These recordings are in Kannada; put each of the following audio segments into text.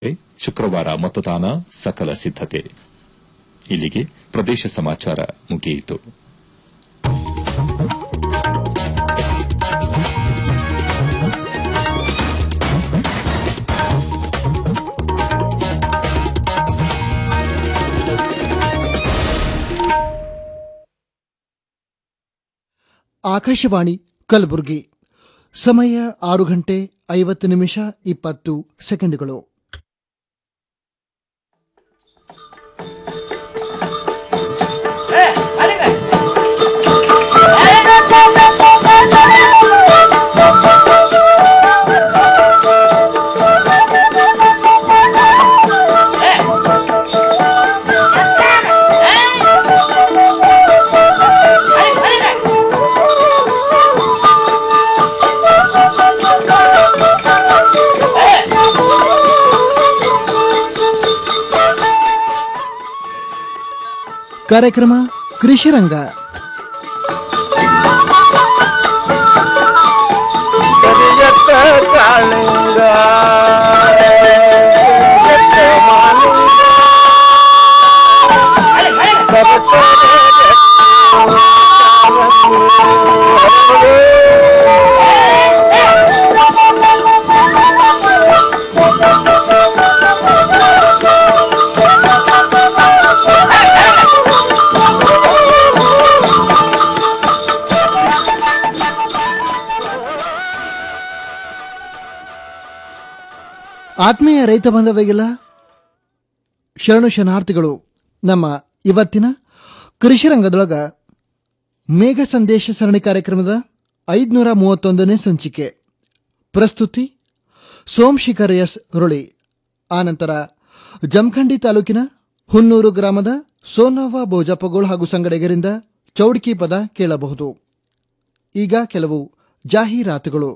ಶುಕ್ರವಾರ ಮತದಾನ ಸಕಲ ಸಿದ್ದತೆ ಇಲ್ಲಿಗೆ ಪ್ರದೇಶ ಸಮಾಚಾರ ಮುಗಿಯಿತು ಆಕಾಶವಾಣಿ ಕಲಬುರಗಿ ಸಮಯ ಆರು ಗಂಟೆ ಐವತ್ತು ನಿಮಿಷ ಇಪ್ಪತ್ತು ಸೆಕೆಂಡುಗಳು ಕಾರ್ಯಕ್ರಮ ಕೃಷಿರಂಗ ಕರಿಯತ್ತ ಕಾಳಿಂಗ ಕರಿಯತ್ತ ಮಾಲಿಂಗ ಆತ್ಮೀಯ ರೈತ ಬಾಂಧವರಿಗೆಲ್ಲ ಶರಣು ಶರಣಾರ್ಥಿಗಳು ನಮ್ಮ ಇವತ್ತಿನ ಕೃಷಿರಂಗದೊಳಗ ಮೇಘ ಸಂದೇಶ ಸರಣಿ ಕಾರ್ಯಕ್ರಮದ ಐದುನೂರ ಮೂವತ್ತೊಂದನೇ ಸಂಚಿಕೆ ಪ್ರಸ್ತುತಿ ಸೋಮಶೇಖರ್ ಎಸ್ ರುಳಿ ಆನಂತರ ಜಮಖಂಡಿ ತಾಲೂಕಿನ ಹುನ್ನೂರು ಗ್ರಾಮದ ಸೋನವ್ವ ಬೋಜಪ್ಪಗೋಳ್ ಹಾಗೂ ಸಂಗಡಿಗರಿಂದ ಚೌಡ್ಕಿ ಪದ ಕೇಳಬಹುದು ಈಗ ಕೆಲವು ಜಾಹೀರಾತುಗಳು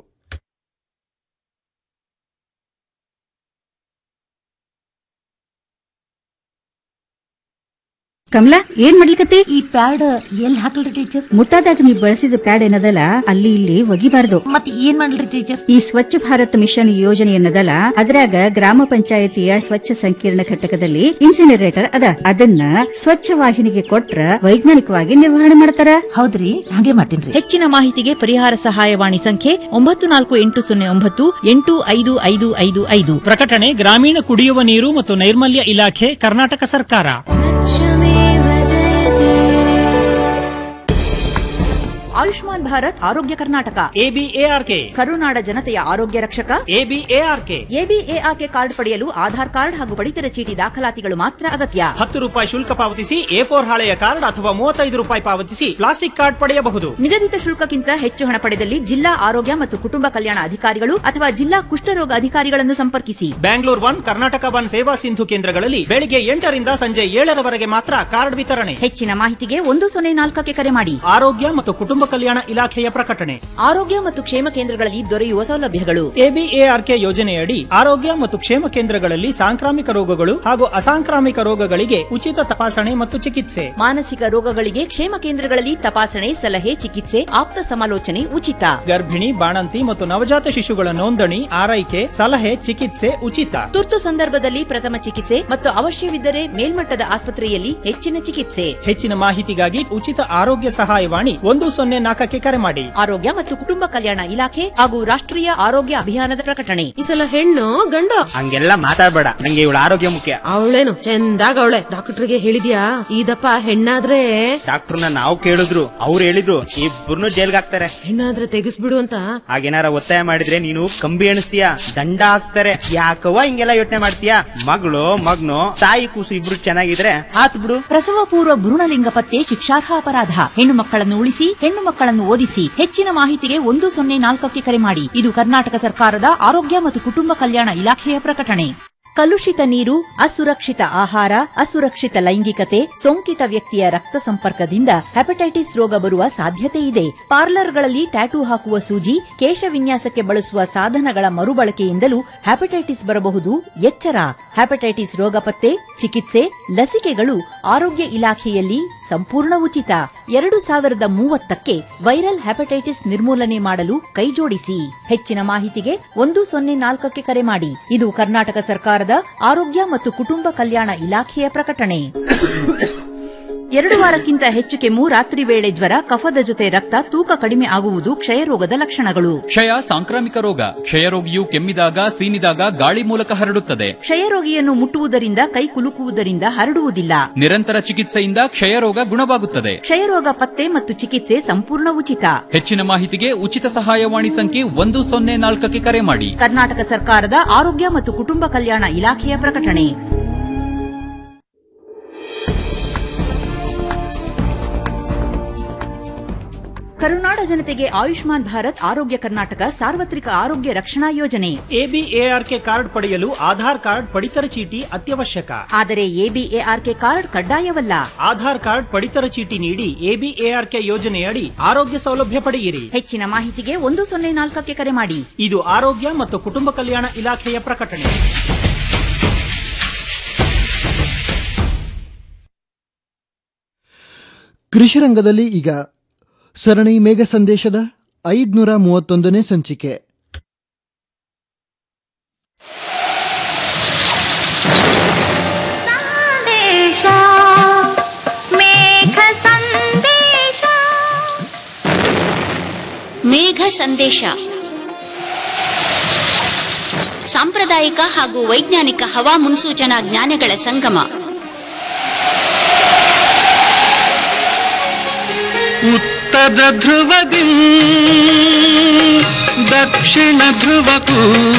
ಕಮಲಾ ಏನ್ ಮಾಡ್ಲಿಕತ್ತಿ ಈ ಪ್ಯಾಡ್ ಎಲ್ಲಿ ಹಾಕಲ್ರಿ ಟೀಚರ್ ಮುಟ್ಟಾದಾಗ ನೀ ಬಳಸಿದ ಪ್ಯಾಡ್ ಏನದಲ್ಲ ಅಲ್ಲಿ ಇಲ್ಲಿ ಒಗಿಬಾರ್ದು ಮತ್ ಏನ್ ಮಾಡ್ಲಿ ಟೀಚರ್ ಈ ಸ್ವಚ್ಛ ಭಾರತ್ ಮಿಷನ್ ಯೋಜನೆ ಏನದಲ್ಲ ಅದ್ರಾಗ ಗ್ರಾಮ ಪಂಚಾಯತಿಯ ಸ್ವಚ್ಛ ಸಂಕೀರ್ಣ ಘಟಕದಲ್ಲಿ ಇನ್ಸಿನರೇಟರ್ ಅದ ಅದನ್ನ ಸ್ವಚ್ಛ ವಾಹಿನಿಗೆ ಕೊಟ್ರ ವೈಜ್ಞಾನಿಕವಾಗಿ ನಿರ್ವಹಣೆ ಮಾಡ್ತಾರ ಹೌದ್ರಿ ಹಾಗೆ ಮಾಡ್ತೀನ್ರಿ ಹೆಚ್ಚಿನ ಮಾಹಿತಿಗೆ ಪರಿಹಾರ ಸಹಾಯವಾಣಿ ಸಂಖ್ಯೆ ಒಂಬತ್ತು ನಾಲ್ಕು ಎಂಟು ಸೊನ್ನೆ ಒಂಬತ್ತು ಎಂಟು ಐದು ಐದು ಐದು ಐದು ಪ್ರಕಟಣೆ ಗ್ರಾಮೀಣ ಕುಡಿಯುವ ನೀರು ಮತ್ತು ನೈರ್ಮಲ್ಯ ಇಲಾಖೆ ಕರ್ನಾಟಕ ಸರ್ಕಾರ ಆಯುಷ್ಮಾನ್ ಭಾರತ್ ಆರೋಗ್ಯ ಕರ್ನಾಟಕ ಎಬಿಎಆರ್ಕೆ ಕರುನಾಡ ಜನತೆಯ ಆರೋಗ್ಯ ರಕ್ಷಕ ಎಬಿಎಆರ್ಕೆ ಎಬಿಎಆರ್ಕೆ ಕಾರ್ಡ್ ಪಡೆಯಲು ಆಧಾರ್ ಕಾರ್ಡ್ ಹಾಗೂ ಪಡಿತರ ಚೀಟಿ ದಾಖಲಾತಿಗಳು ಮಾತ್ರ ಅಗತ್ಯ ಹತ್ತು ರೂಪಾಯಿ ಶುಲ್ಕ ಪಾವತಿಸಿ ಎ ಫೋರ್ ಹಾಳೆಯ ಕಾರ್ಡ್ ಅಥವಾ ಮೂವತ್ತೈದು ರೂಪಾಯಿ ಪಾವತಿಸಿ ಪ್ಲಾಸ್ಟಿಕ್ ಕಾರ್ಡ್ ಪಡೆಯಬಹುದು ನಿಗದಿತ ಶುಲ್ಕಕ್ಕಿಂತ ಹೆಚ್ಚು ಹಣ ಪಡೆದಲ್ಲಿ ಜಿಲ್ಲಾ ಆರೋಗ್ಯ ಮತ್ತು ಕುಟುಂಬ ಕಲ್ಯಾಣ ಅಧಿಕಾರಿಗಳು ಅಥವಾ ಜಿಲ್ಲಾ ಕುಷ್ಠರೋಗ ಅಧಿಕಾರಿಗಳನ್ನು ಸಂಪರ್ಕಿಸಿ ಬ್ಯಾಂಗ್ಳೂರ್ ಒನ್ ಕರ್ನಾಟಕ ಒನ್ ಸೇವಾ ಸಿಂಧು ಕೇಂದ್ರಗಳಲ್ಲಿ ಬೆಳಿಗ್ಗೆ ಎಂಟರಿಂದ ಸಂಜೆ ಏಳರವರೆಗೆ ಮಾತ್ರ ಕಾರ್ಡ್ ವಿತರಣೆ ಹೆಚ್ಚಿನ ಮಾಹಿತಿಗೆ ಒಂದು ಸೊನ್ನೆ ನಾಲ್ಕಕ್ಕೆ ಕರೆ ಮಾಡಿ ಆರೋಗ್ಯ ಮತ್ತು ಕುಟುಂಬ ಕಲ್ಯಾಣ ಇಲಾಖೆಯ ಪ್ರಕಟಣೆ ಆರೋಗ್ಯ ಮತ್ತು ಕ್ಷೇಮ ಕೇಂದ್ರಗಳಲ್ಲಿ ದೊರೆಯುವ ಸೌಲಭ್ಯಗಳು ಎಬಿಎಆರ್ಕೆ ಯೋಜನೆಯಡಿ ಆರೋಗ್ಯ ಮತ್ತು ಕ್ಷೇಮ ಕೇಂದ್ರಗಳಲ್ಲಿ ಸಾಂಕ್ರಾಮಿಕ ರೋಗಗಳು ಹಾಗೂ ಅಸಾಂಕ್ರಾಮಿಕ ರೋಗಗಳಿಗೆ ಉಚಿತ ತಪಾಸಣೆ ಮತ್ತು ಚಿಕಿತ್ಸೆ ಮಾನಸಿಕ ರೋಗಗಳಿಗೆ ಕ್ಷೇಮ ಕೇಂದ್ರಗಳಲ್ಲಿ ತಪಾಸಣೆ ಸಲಹೆ ಚಿಕಿತ್ಸೆ ಆಪ್ತ ಸಮಾಲೋಚನೆ ಉಚಿತ ಗರ್ಭಿಣಿ ಬಾಣಂತಿ ಮತ್ತು ನವಜಾತ ಶಿಶುಗಳ ನೋಂದಣಿ ಆರೈಕೆ ಸಲಹೆ ಚಿಕಿತ್ಸೆ ಉಚಿತ ತುರ್ತು ಸಂದರ್ಭದಲ್ಲಿ ಪ್ರಥಮ ಚಿಕಿತ್ಸೆ ಮತ್ತು ಅವಶ್ಯವಿದ್ದರೆ ಮೇಲ್ಮಟ್ಟದ ಆಸ್ಪತ್ರೆಯಲ್ಲಿ ಹೆಚ್ಚಿನ ಚಿಕಿತ್ಸೆ ಹೆಚ್ಚಿನ ಮಾಹಿತಿಗಾಗಿ ಉಚಿತ ಆರೋಗ್ಯ ಸಹಾಯವಾಣಿ ಒಂದು ಸೊನ್ನೆ ನಾಲ್ಕಕ್ಕೆ ಕರೆ ಮಾಡಿ ಆರೋಗ್ಯ ಮತ್ತು ಕುಟುಂಬ ಕಲ್ಯಾಣ ಇಲಾಖೆ ಹಾಗೂ ರಾಷ್ಟ್ರೀಯ ಆರೋಗ್ಯ ಅಭಿಯಾನದ ಪ್ರಕಟಣೆ ಈ ಸಲ ಹೆಣ್ಣು ಗಂಡು ಹಂಗೆಲ್ಲ ಮಾತಾಡ್ಬೇಡ ನಂಗೆ ಇವಳ ಆರೋಗ್ಯ ಮುಖ್ಯ ಅವಳೇನು ಚಂದಾಗ ಅವಳೆ ಡಾಕ್ಟರ್ಗೆ ಹೇಳಿದ್ಯಾ ಇದಪ್ಪ ಹೆಣ್ಣಾದ್ರೆ ಡಾಕ್ಟರ್ನ ನಾವು ಕೇಳಿದ್ರು ಅವ್ರು ಹೇಳಿದ್ರು ಇಬ್ಬರನ್ನು ಜೈಲ್ಗೆ ಹಾಕ್ತಾರೆ ಹೆಣ್ಣಾದ್ರೆ ತೆಗಿಸ್ಬಿಡು ಅಂತ ಹಾಗೇನಾರ ಒತ್ತಾಯ ಮಾಡಿದ್ರೆ ನೀನು ಕಂಬಿ ಎಣಿಸ್ತೀಯ ದಂಡ ಹಾಕ್ತಾರೆ ಯಾಕವ್ವ ಹಿಂಗೆಲ್ಲ ಯೋಚನೆ ಮಾಡ್ತೀಯ ಮಗಳು ಮಗ್ನು ತಾಯಿ ಕೂಸು ಇಬ್ರು ಚೆನ್ನಾಗಿದ್ರೆ ಆತ್ ಬಿಡು ಪ್ರಸವ ಪೂರ್ವ ಭ್ರೂಣಲಿಂಗ ಪತ್ತೆ ಶಿಕ್ಷಾರ್ಹ ಅಪರಾಧ ಹೆಣ್ಣು ಮಕ್ಕಳನ್ನು ಉಳಿಸಿ ಹೆಣ್ಣು ಮಕ್ಕಳನ್ನು ಓದಿಸಿ ಹೆಚ್ಚಿನ ಮಾಹಿತಿಗೆ ಒಂದು ಸೊನ್ನೆ ನಾಲ್ಕಕ್ಕೆ ಕರೆ ಮಾಡಿ ಇದು ಕರ್ನಾಟಕ ಸರ್ಕಾರದ ಆರೋಗ್ಯ ಮತ್ತು ಕುಟುಂಬ ಕಲ್ಯಾಣ ಇಲಾಖೆಯ ಪ್ರಕಟಣೆ ಕಲುಷಿತ ನೀರು ಅಸುರಕ್ಷಿತ ಆಹಾರ ಅಸುರಕ್ಷಿತ ಲೈಂಗಿಕತೆ ಸೋಂಕಿತ ವ್ಯಕ್ತಿಯ ರಕ್ತ ಸಂಪರ್ಕದಿಂದ ಹೆಪಟೈಟಿಸ್ ರೋಗ ಬರುವ ಸಾಧ್ಯತೆ ಇದೆ ಪಾರ್ಲರ್ಗಳಲ್ಲಿ ಟ್ಯಾಟೂ ಹಾಕುವ ಸೂಜಿ ಕೇಶ ವಿನ್ಯಾಸಕ್ಕೆ ಬಳಸುವ ಸಾಧನಗಳ ಮರುಬಳಕೆಯಿಂದಲೂ ಹೆಪಟೈಟಿಸ್ ಬರಬಹುದು ಎಚ್ಚರ ಹೆಪಟೈಟಿಸ್ ರೋಗ ಪತ್ತೆ ಚಿಕಿತ್ಸೆ ಲಸಿಕೆಗಳು ಆರೋಗ್ಯ ಇಲಾಖೆಯಲ್ಲಿ ಸಂಪೂರ್ಣ ಉಚಿತ ಎರಡು ಸಾವಿರದ ಮೂವತ್ತಕ್ಕೆ ವೈರಲ್ ಹೆಪಟೈಟಿಸ್ ನಿರ್ಮೂಲನೆ ಮಾಡಲು ಕೈಜೋಡಿಸಿ ಹೆಚ್ಚಿನ ಮಾಹಿತಿಗೆ ಒಂದು ಸೊನ್ನೆ ನಾಲ್ಕಕ್ಕೆ ಕರೆ ಮಾಡಿ ಇದು ಕರ್ನಾಟಕ ಸರ್ಕಾರದ ಆರೋಗ್ಯ ಮತ್ತು ಕುಟುಂಬ ಕಲ್ಯಾಣ ಇಲಾಖೆಯ ಪ್ರಕಟಣೆ ಎರಡು ವಾರಕ್ಕಿಂತ ಹೆಚ್ಚು ಕೆಮ್ಮು ರಾತ್ರಿ ವೇಳೆ ಜ್ವರ ಕಫದ ಜೊತೆ ರಕ್ತ ತೂಕ ಕಡಿಮೆ ಆಗುವುದು ಕ್ಷಯರೋಗದ ಲಕ್ಷಣಗಳು ಕ್ಷಯ ಸಾಂಕ್ರಾಮಿಕ ರೋಗ ಕ್ಷಯರೋಗಿಯು ಕೆಮ್ಮಿದಾಗ ಸೀನಿದಾಗ ಗಾಳಿ ಮೂಲಕ ಹರಡುತ್ತದೆ ಕ್ಷಯರೋಗಿಯನ್ನು ಮುಟ್ಟುವುದರಿಂದ ಕೈ ಕುಲುಕುವುದರಿಂದ ಹರಡುವುದಿಲ್ಲ ನಿರಂತರ ಚಿಕಿತ್ಸೆಯಿಂದ ಕ್ಷಯರೋಗ ಗುಣವಾಗುತ್ತದೆ ಕ್ಷಯರೋಗ ಪತ್ತೆ ಮತ್ತು ಚಿಕಿತ್ಸೆ ಸಂಪೂರ್ಣ ಉಚಿತ ಹೆಚ್ಚಿನ ಮಾಹಿತಿಗೆ ಉಚಿತ ಸಹಾಯವಾಣಿ ಸಂಖ್ಯೆ ಒಂದು ಸೊನ್ನೆ ನಾಲ್ಕಕ್ಕೆ ಕರೆ ಮಾಡಿ ಕರ್ನಾಟಕ ಸರ್ಕಾರದ ಆರೋಗ್ಯ ಮತ್ತು ಕುಟುಂಬ ಕಲ್ಯಾಣ ಇಲಾಖೆಯ ಪ್ರಕಟಣೆ ಕರುನಾಡ ಜನತೆಗೆ ಆಯುಷ್ಮಾನ್ ಭಾರತ್ ಆರೋಗ್ಯ ಕರ್ನಾಟಕ ಸಾರ್ವತ್ರಿಕ ಆರೋಗ್ಯ ರಕ್ಷಣಾ ಯೋಜನೆ ಎಬಿಎಆರ್ಕೆ ಕಾರ್ಡ್ ಪಡೆಯಲು ಆಧಾರ್ ಕಾರ್ಡ್ ಪಡಿತರ ಚೀಟಿ ಅತ್ಯವಶ್ಯಕ ಆದರೆ ಎಬಿಎಆರ್ಕೆ ಕಾರ್ಡ್ ಕಡ್ಡಾಯವಲ್ಲ ಆಧಾರ್ ಕಾರ್ಡ್ ಪಡಿತರ ಚೀಟಿ ನೀಡಿ ಎಬಿಎಆರ್ಕೆ ಯೋಜನೆಯಡಿ ಆರೋಗ್ಯ ಸೌಲಭ್ಯ ಪಡೆಯಿರಿ ಹೆಚ್ಚಿನ ಮಾಹಿತಿಗೆ ಒಂದು ಸೊನ್ನೆ ನಾಲ್ಕಕ್ಕೆ ಕರೆ ಮಾಡಿ ಇದು ಆರೋಗ್ಯ ಮತ್ತು ಕುಟುಂಬ ಕಲ್ಯಾಣ ಇಲಾಖೆಯ ಪ್ರಕಟಣೆ ಕೃಷಿ ರಂಗದಲ್ಲಿ ಈಗ ಸರಣಿ ಮೇಘ ಸಂದೇಶದ ಐದ್ನೂರ ಮೂವತ್ತೊಂದನೇ ಸಂಚಿಕೆ ಮೇಘ ಸಂದೇಶ ಸಾಂಪ್ರದಾಯಿಕ ಹಾಗೂ ವೈಜ್ಞಾನಿಕ ಹವಾ ಮುನ್ಸೂಚನಾ ಜ್ಞಾನಗಳ ಸಂಗಮ ಉತ್ತರ ಧ್ರುವದಿ ದಕ್ಷಿಣ ಧ್ರುವಕ್ಕೂ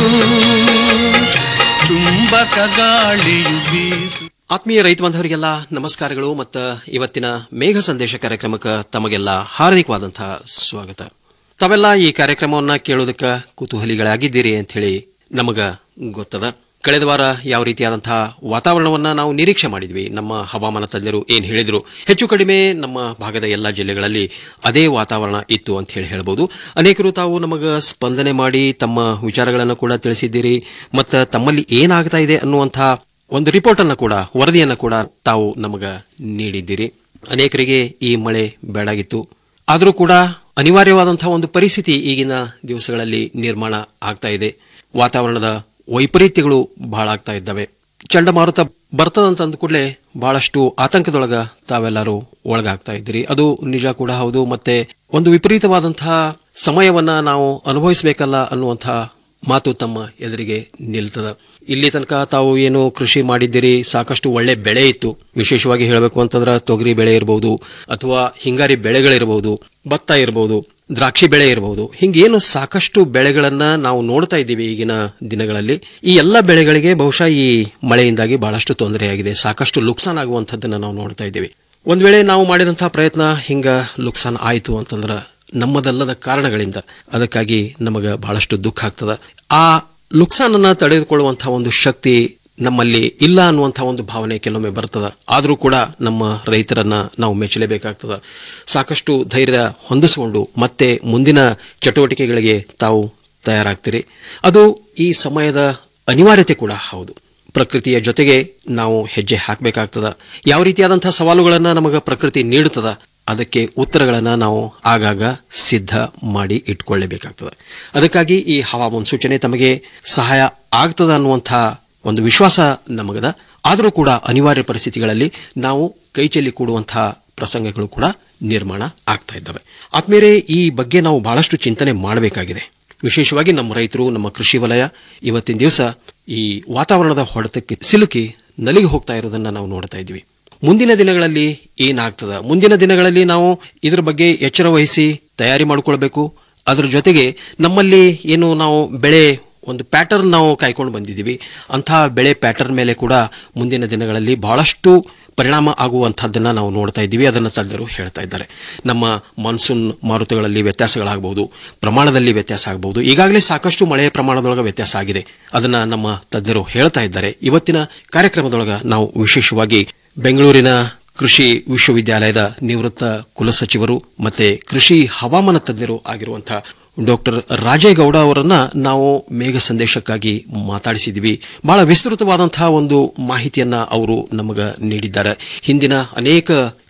ಚುಂಬಕ ಗಾಳಿಯು ಬೀಸು ಆತ್ಮೀಯ ರೈತ ಬಾಂಧವರಿಗೆಲ್ಲ ನಮಸ್ಕಾರಗಳು ಮತ್ತು ಇವತ್ತಿನ ಮೇಘ ಸಂದೇಶ ಕಾರ್ಯಕ್ರಮಕ್ಕೆ ತಮಗೆಲ್ಲ ಹಾರ್ದಿಕವಾದಂತಹ ಸ್ವಾಗತ ತಾವೆಲ್ಲ ಈ ಕಾರ್ಯಕ್ರಮವನ್ನ ಕೇಳೋದಕ್ಕೆ ಕುತೂಹಲಿಗಳಾಗಿದ್ದೀರಿ ಅಂತ ಹೇಳಿ ನಮಗ ಗೊತ್ತದ ಕಳೆದ ವಾರ ಯಾವ ರೀತಿಯಾದಂತಹ ವಾತಾವರಣವನ್ನ ನಾವು ನಿರೀಕ್ಷೆ ಮಾಡಿದ್ವಿ ನಮ್ಮ ಹವಾಮಾನ ತಜ್ಞರು ಏನ್ ಹೇಳಿದ್ರು ಹೆಚ್ಚು ಕಡಿಮೆ ನಮ್ಮ ಭಾಗದ ಎಲ್ಲ ಜಿಲ್ಲೆಗಳಲ್ಲಿ ಅದೇ ವಾತಾವರಣ ಇತ್ತು ಅಂತ ಹೇಳಿ ಹೇಳ್ಬೋದು ಅನೇಕರು ತಾವು ನಮಗ ಸ್ಪಂದನೆ ಮಾಡಿ ತಮ್ಮ ವಿಚಾರಗಳನ್ನು ಕೂಡ ತಿಳಿಸಿದ್ದೀರಿ ಮತ್ತು ತಮ್ಮಲ್ಲಿ ಏನಾಗ್ತಾ ಇದೆ ಅನ್ನುವಂತಹ ಒಂದು ರಿಪೋರ್ಟ್ ಅನ್ನು ಕೂಡ ವರದಿಯನ್ನ ಕೂಡ ತಾವು ನಮಗ ನೀಡಿದ್ದೀರಿ ಅನೇಕರಿಗೆ ಈ ಮಳೆ ಬೇಡಾಗಿತ್ತು ಆದರೂ ಕೂಡ ಅನಿವಾರ್ಯವಾದಂತಹ ಒಂದು ಪರಿಸ್ಥಿತಿ ಈಗಿನ ದಿವಸಗಳಲ್ಲಿ ನಿರ್ಮಾಣ ಆಗ್ತಾ ಇದೆ ವಾತಾವರಣದ ವೈಪರೀತ್ಯಗಳು ಬಹಳ ಆಗ್ತಾ ಇದ್ದಾವೆ ಚಂಡಮಾರುತ ಬರ್ತದಂತ ಅಂದ ಕೂಡಲೇ ಬಹಳಷ್ಟು ಆತಂಕದೊಳಗ ತಾವೆಲ್ಲರೂ ಒಳಗಾಗ್ತಾ ಇದ್ದೀರಿ ಅದು ನಿಜ ಕೂಡ ಹೌದು ಮತ್ತೆ ಒಂದು ವಿಪರೀತವಾದಂತಹ ಸಮಯವನ್ನ ನಾವು ಅನುಭವಿಸಬೇಕಲ್ಲ ಅನ್ನುವಂತಹ ಮಾತು ತಮ್ಮ ಎದುರಿಗೆ ನಿಲ್ತದ ಇಲ್ಲಿ ತನಕ ತಾವು ಏನು ಕೃಷಿ ಮಾಡಿದ್ದೀರಿ ಸಾಕಷ್ಟು ಒಳ್ಳೆ ಬೆಳೆ ಇತ್ತು ವಿಶೇಷವಾಗಿ ಹೇಳಬೇಕು ಅಂತಂದ್ರೆ ತೊಗರಿ ಬೆಳೆ ಇರಬಹುದು ಅಥವಾ ಹಿಂಗಾರಿ ಬೆಳೆಗಳಿರಬಹುದು ಭತ್ತ ಇರಬಹುದು ದ್ರಾಕ್ಷಿ ಬೆಳೆ ಇರಬಹುದು ಹಿಂಗೇನು ಸಾಕಷ್ಟು ಬೆಳೆಗಳನ್ನ ನಾವು ನೋಡ್ತಾ ಇದ್ದೀವಿ ಈಗಿನ ದಿನಗಳಲ್ಲಿ ಈ ಎಲ್ಲ ಬೆಳೆಗಳಿಗೆ ಬಹುಶಃ ಈ ಮಳೆಯಿಂದಾಗಿ ಬಹಳಷ್ಟು ತೊಂದರೆಯಾಗಿದೆ ಸಾಕಷ್ಟು ಲುಕ್ಸಾನ್ ಆಗುವಂಥದ್ದನ್ನ ನಾವು ನೋಡ್ತಾ ಇದ್ದೀವಿ ಒಂದ್ ವೇಳೆ ನಾವು ಮಾಡಿದಂತಹ ಪ್ರಯತ್ನ ಹಿಂಗ ಲುಕ್ಸಾನ್ ಆಯಿತು ಅಂತಂದ್ರ ನಮ್ಮದಲ್ಲದ ಕಾರಣಗಳಿಂದ ಅದಕ್ಕಾಗಿ ನಮಗ ಬಹಳಷ್ಟು ದುಃಖ ಆಗ್ತದ ಆ ಲುಕ್ಸಾನನ್ನ ತಡೆದುಕೊಳ್ಳುವಂತಹ ಒಂದು ಶಕ್ತಿ ನಮ್ಮಲ್ಲಿ ಇಲ್ಲ ಅನ್ನುವಂತಹ ಒಂದು ಭಾವನೆ ಕೆಲವೊಮ್ಮೆ ಬರ್ತದ ಆದರೂ ಕೂಡ ನಮ್ಮ ರೈತರನ್ನ ನಾವು ಮೆಚ್ಚಲೇಬೇಕಾಗ್ತದ ಸಾಕಷ್ಟು ಧೈರ್ಯ ಹೊಂದಿಸಿಕೊಂಡು ಮತ್ತೆ ಮುಂದಿನ ಚಟುವಟಿಕೆಗಳಿಗೆ ತಾವು ತಯಾರಾಗ್ತೀರಿ ಅದು ಈ ಸಮಯದ ಅನಿವಾರ್ಯತೆ ಕೂಡ ಹೌದು ಪ್ರಕೃತಿಯ ಜೊತೆಗೆ ನಾವು ಹೆಜ್ಜೆ ಹಾಕಬೇಕಾಗ್ತದ ಯಾವ ರೀತಿಯಾದಂತಹ ಸವಾಲುಗಳನ್ನ ನಮಗ ಪ್ರಕೃತಿ ನೀಡುತ್ತದ ಅದಕ್ಕೆ ಉತ್ತರಗಳನ್ನು ನಾವು ಆಗಾಗ ಸಿದ್ಧ ಮಾಡಿ ಇಟ್ಕೊಳ್ಳೇಬೇಕಾಗ್ತದೆ ಅದಕ್ಕಾಗಿ ಈ ಹವಾ ಮುನ್ಸೂಚನೆ ತಮಗೆ ಸಹಾಯ ಆಗ್ತದ ಅನ್ನುವಂತಹ ಒಂದು ವಿಶ್ವಾಸ ನಮಗದ ಆದರೂ ಕೂಡ ಅನಿವಾರ್ಯ ಪರಿಸ್ಥಿತಿಗಳಲ್ಲಿ ನಾವು ಕೈಚೆಲ್ಲಿ ಕೂಡುವಂತಹ ಪ್ರಸಂಗಗಳು ಕೂಡ ನಿರ್ಮಾಣ ಆಗ್ತಾ ಇದ್ದಾವೆ ಆದ್ಮೇಲೆ ಈ ಬಗ್ಗೆ ನಾವು ಬಹಳಷ್ಟು ಚಿಂತನೆ ಮಾಡಬೇಕಾಗಿದೆ ವಿಶೇಷವಾಗಿ ನಮ್ಮ ರೈತರು ನಮ್ಮ ಕೃಷಿ ವಲಯ ಇವತ್ತಿನ ದಿವಸ ಈ ವಾತಾವರಣದ ಹೊಡೆತಕ್ಕೆ ಸಿಲುಕಿ ನಲಿಗೆ ಹೋಗ್ತಾ ಇರೋದನ್ನ ನಾವು ನೋಡ್ತಾ ಇದ್ದೀವಿ ಮುಂದಿನ ದಿನಗಳಲ್ಲಿ ಏನಾಗ್ತದ ಮುಂದಿನ ದಿನಗಳಲ್ಲಿ ನಾವು ಇದರ ಬಗ್ಗೆ ಎಚ್ಚರ ವಹಿಸಿ ತಯಾರಿ ಮಾಡಿಕೊಳ್ಬೇಕು ಅದರ ಜೊತೆಗೆ ನಮ್ಮಲ್ಲಿ ಏನು ನಾವು ಬೆಳೆ ಒಂದು ಪ್ಯಾಟರ್ನ್ ನಾವು ಕಾಯ್ಕೊಂಡು ಬಂದಿದ್ದೀವಿ ಅಂತಹ ಬೆಳೆ ಪ್ಯಾಟರ್ನ್ ಮೇಲೆ ಕೂಡ ಮುಂದಿನ ದಿನಗಳಲ್ಲಿ ಬಹಳಷ್ಟು ಪರಿಣಾಮ ಆಗುವಂತಹದ್ದನ್ನ ನಾವು ನೋಡ್ತಾ ಇದ್ದೀವಿ ಅದನ್ನು ತಜ್ಞರು ಹೇಳ್ತಾ ಇದ್ದಾರೆ ನಮ್ಮ ಮಾನ್ಸೂನ್ ಮಾರುತಗಳಲ್ಲಿ ವ್ಯತ್ಯಾಸಗಳಾಗಬಹುದು ಪ್ರಮಾಣದಲ್ಲಿ ವ್ಯತ್ಯಾಸ ಆಗಬಹುದು ಈಗಾಗಲೇ ಸಾಕಷ್ಟು ಮಳೆಯ ಪ್ರಮಾಣದೊಳಗೆ ವ್ಯತ್ಯಾಸ ಆಗಿದೆ ಅದನ್ನ ನಮ್ಮ ತಜ್ಞರು ಹೇಳ್ತಾ ಇದ್ದಾರೆ ಇವತ್ತಿನ ಕಾರ್ಯಕ್ರಮದೊಳಗ ನಾವು ವಿಶೇಷವಾಗಿ ಬೆಂಗಳೂರಿನ ಕೃಷಿ ವಿಶ್ವವಿದ್ಯಾಲಯದ ನಿವೃತ್ತ ಕುಲಸಚಿವರು ಮತ್ತೆ ಕೃಷಿ ಹವಾಮಾನ ತಜ್ಞರು ಆಗಿರುವಂತಹ ಡಾಕ್ಟರ್ ರಾಜೇಗೌಡ ಅವರನ್ನ ನಾವು ಮೇಘ ಸಂದೇಶಕ್ಕಾಗಿ ಮಾತಾಡಿಸಿದ್ವಿ ಬಹಳ ವಿಸ್ತೃತವಾದಂತಹ ಒಂದು ಮಾಹಿತಿಯನ್ನ ಅವರು ನಮಗ ನೀಡಿದ್ದಾರೆ ಹಿಂದಿನ ಅನೇಕ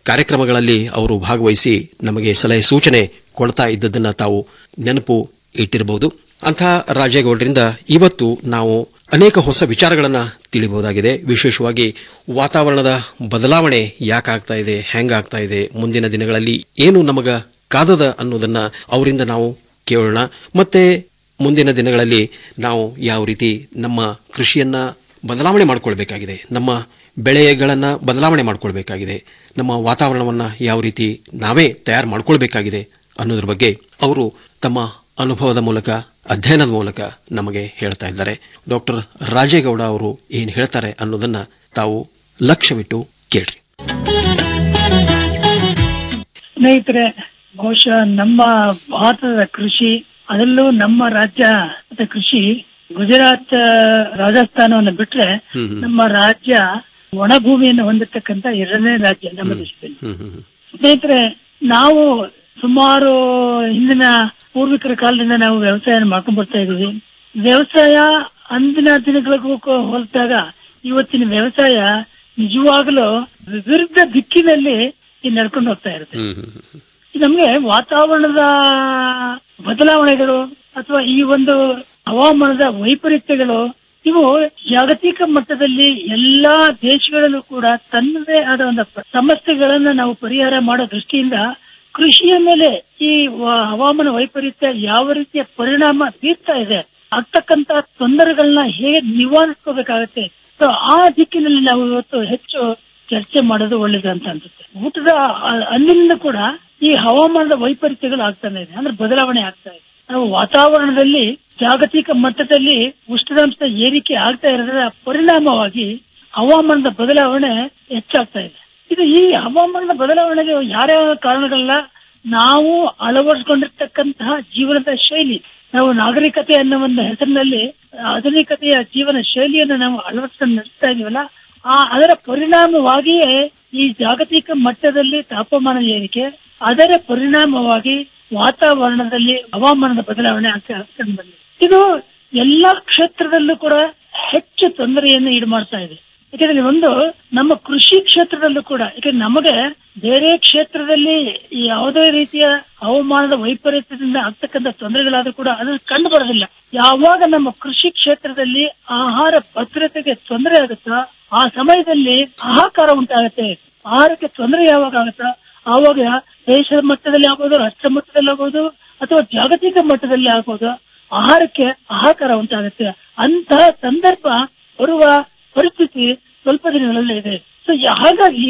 ಕಾರ್ಯಕ್ರಮಗಳಲ್ಲಿ ಅವರು ಭಾಗವಹಿಸಿ ನಮಗೆ ಸಲಹೆ ಸೂಚನೆ ಕೊಡ್ತಾ ಇದ್ದದನ್ನ ತಾವು ನೆನಪು ಇಟ್ಟಿರಬಹುದು ಅಂಥ ರಾಜೇಗೌಡರಿಂದ ಇವತ್ತು ನಾವು ಅನೇಕ ಹೊಸ ವಿಚಾರಗಳನ್ನು ತಿಳಿಬಹುದಾಗಿದೆ ವಿಶೇಷವಾಗಿ ವಾತಾವರಣದ ಬದಲಾವಣೆ ಯಾಕಾಗ್ತಾ ಇದೆ ಹೆಂಗಾಗ್ತಾ ಇದೆ ಮುಂದಿನ ದಿನಗಳಲ್ಲಿ ಏನು ನಮಗ ಕಾದದ ಅನ್ನೋದನ್ನ ಅವರಿಂದ ನಾವು ಕೇಳೋಣ ಮತ್ತೆ ಮುಂದಿನ ದಿನಗಳಲ್ಲಿ ನಾವು ಯಾವ ರೀತಿ ನಮ್ಮ ಕೃಷಿಯನ್ನ ಬದಲಾವಣೆ ಮಾಡಿಕೊಳ್ಬೇಕಾಗಿದೆ ನಮ್ಮ ಬೆಳೆಗಳನ್ನ ಬದಲಾವಣೆ ಮಾಡಿಕೊಳ್ಬೇಕಾಗಿದೆ ನಮ್ಮ ವಾತಾವರಣವನ್ನ ಯಾವ ರೀತಿ ನಾವೇ ತಯಾರು ಮಾಡಿಕೊಳ್ಬೇಕಾಗಿದೆ ಅನ್ನೋದ್ರ ಬಗ್ಗೆ ಅವರು ತಮ್ಮ ಅನುಭವದ ಮೂಲಕ ಅಧ್ಯಯನದ ಮೂಲಕ ನಮಗೆ ಹೇಳ್ತಾ ಇದ್ದಾರೆ ಡಾಕ್ಟರ್ ರಾಜೇಗೌಡ ಅವರು ಏನು ಹೇಳ್ತಾರೆ ಅನ್ನೋದನ್ನ ತಾವು ಲಕ್ಷ್ಯವಿಟ್ಟು ಕೇಳ್ರಿ ಸ್ನೇಹಿತರೆ ಬಹುಶಃ ನಮ್ಮ ಭಾರತದ ಕೃಷಿ ಅದರಲ್ಲೂ ನಮ್ಮ ರಾಜ್ಯದ ಕೃಷಿ ಗುಜರಾತ್ ರಾಜಸ್ಥಾನವನ್ನು ಬಿಟ್ರೆ ನಮ್ಮ ರಾಜ್ಯ ಒಣಭೂಮಿಯನ್ನು ಹೊಂದಿರತಕ್ಕಂತ ಎರಡನೇ ರಾಜ್ಯ ನಮ್ಮ ದೇಶದಲ್ಲಿ ಸ್ನೇಹಿತರೆ ನಾವು ಸುಮಾರು ಹಿಂದಿನ ಪೂರ್ವಿಕರ ಕಾಲದಿಂದ ನಾವು ವ್ಯವಸಾಯ ಮಾಡ್ಕೊಂಡ್ ಬರ್ತಾ ಇದೀವಿ ವ್ಯವಸಾಯ ಅಂದಿನ ದಿನಗಳಿಗೂ ಕೋ- ಹೋಲಿಸಿದಾಗ ಇವತ್ತಿನ ವ್ಯವಸಾಯ ನಿಜವಾಗಲೂ ವಿರುದ್ಧ ದಿಕ್ಕಿನಲ್ಲಿ ಈ ನಡ್ಕೊಂಡು ಹೋಗ್ತಾ ಇರುತ್ತೆ ನಮ್ಗೆ ವಾತಾವರಣದ ಬದಲಾವಣೆಗಳು ಅಥವಾ ಈ ಒಂದು ಹವಾಮಾನದ ವೈಪರೀತ್ಯಗಳು ಇವು ಜಾಗತಿಕ ಮಟ್ಟದಲ್ಲಿ ಎಲ್ಲಾ ದೇಶಗಳಲ್ಲೂ ಕೂಡ ತನ್ನದೇ ಆದ ಒಂದು ಪ- ಸಮಸ್ಯೆಗಳನ್ನ ನಾವು ಪರಿಹಾರ ಮಾಡೋ ದೃಷ್ಟಿಯಿಂದ ಕೃಷಿಯ ಮೇಲೆ ಈ ವ- ಹವಾಮಾನ ವೈಪರೀತ್ಯ ಯಾವ ರೀತಿಯ ಪರಿಣಾಮ ಬೀರ್ತಾ ಇದೆ ಆಗ್ತಕ್ಕಂತ ತೊಂದರೆಗಳನ್ನ ಹೇಗೆ ನಿವಾರಿಸ್ಕೋಬೇಕಾಗತ್ತೆ ಸೊ ಆ ದಿಕ್ಕಿನಲ್ಲಿ ನಾವು ಇವತ್ತು ಹೆಚ್ಚು ಚರ್ಚೆ ಮಾಡೋದು ಒಳ್ಳೇದು ಅಂತ ಅನ್ಸುತ್ತೆ ಊಟದ ಅ- ಅಂದಿನಿಂದ ಕೂಡ ಈ ಹವಾಮಾನದ ವೈಪರೀತ್ಯಗಳು ಆಗ್ತಾನೆ ಇದೆ ಅಂದ್ರೆ ಬದಲಾವಣೆ ಆಗ್ತಾ ಇದೆ ನಾವು ವಾತಾವರಣದಲ್ಲಿ ಜಾಗತಿಕ ಮಟ್ಟದಲ್ಲಿ ಉಷ್ಣಾಂಶ ಏರಿಕೆ ಆಗ್ತಾ ಇರೋದ್ರ ಪರಿಣಾಮವಾಗಿ ಹವಾಮಾನದ ಬದಲಾವಣೆ ಹೆಚ್ಚಾಗ್ತಾ ಇದೆ ಇದು ಈ ಹವಾಮಾನದ ಬದಲಾವಣೆಗೆ ಯಾರ್ಯಾವ ಕಾರಣಗಳನ್ನ ನಾವು ಅಳವಡಿಸಿಕೊಂಡಿರ್ತಕ್ಕಂತಹ ಜೀವನದ ಶೈಲಿ ನಾವು ನಾಗರಿಕತೆ ಅನ್ನೋ ಒಂದು ಹೆಸರಿನಲ್ಲಿ ಆಧುನಿಕತೆಯ ಜೀವನ ಶೈಲಿಯನ್ನು ನಾವು ಅಳವಡಿಸ್ಕೊಂಡು ನಡೆಸ್ತಾ ಇದೀವಲ್ಲ ಆ ಅದರ ಪರಿಣಾಮವಾಗಿಯೇ ಈ ಜಾಗತಿಕ ಮಟ್ಟದಲ್ಲಿ ತಾಪಮಾನ ಏರಿಕೆ ಅದರ ಪರಿಣಾಮವಾಗಿ ವಾತಾವರಣದಲ್ಲಿ ಹವಾಮಾನದ ಬದಲಾವಣೆ ಆಗ್ತಾ ಆಗ್ಕೊಂಡು ಬಂದಿದೆ ಇದು ಎಲ್ಲಾ ಕ್ಷೇತ್ರದಲ್ಲೂ ಕೂಡ ಹೆಚ್ಚು ತೊಂದರೆಯನ್ನು ಈಡು ಮಾಡ್ತಾ ಇದೆ ಯಾಕಂದ್ರೆ ಒಂದು ನಮ್ಮ ಕೃಷಿ ಕ್ಷೇತ್ರದಲ್ಲೂ ಕೂಡ ಯಾಕಂದ್ರೆ ನಮಗೆ ಬೇರೆ ಕ್ಷೇತ್ರದಲ್ಲಿ ಯಾವುದೇ ರೀತಿಯ ಹವಾಮಾನದ ವೈಪರೀತ್ಯದಿಂದ ಆಗ್ತಕ್ಕಂಥ ತೊಂದರೆಗಳಾದ್ರೂ ಕೂಡ ಅದು ಕಂಡು ಬರೋದಿಲ್ಲ ಯಾವಾಗ ನಮ್ಮ ಕೃಷಿ ಕ್ಷೇತ್ರದಲ್ಲಿ ಆಹಾರ ಭದ್ರತೆಗೆ ತೊಂದರೆ ಆಗುತ್ತೋ ಆ ಸಮಯದಲ್ಲಿ ಹಾಹಾಕಾರ ಉಂಟಾಗುತ್ತೆ ಆಹಾರಕ್ಕೆ ತೊಂದರೆ ಯಾವಾಗ ಆಗುತ್ತೋ ಆವಾಗ ದೇಶದ ಮಟ್ಟದಲ್ಲಿ ಆಗ್ಬೋದು ರಾಷ್ಟ್ರ ಮಟ್ಟದಲ್ಲಿ ಆಗ್ಬೋದು ಅಥವಾ ಜಾಗತಿಕ ಮಟ್ಟದಲ್ಲಿ ಆಗ್ಬೋದು ಆಹಾರಕ್ಕೆ ಹಾಹಾಕಾರ ಉಂಟಾಗುತ್ತೆ ಅಂತಹ ಸಂದರ್ಭ ಬರುವ ಪರಿಸ್ಥಿತಿ ಸ್ವಲ್ಪ ದಿನಗಳಲ್ಲಿ ಇದೆ ಸೊ ಹಾಗಾಗಿ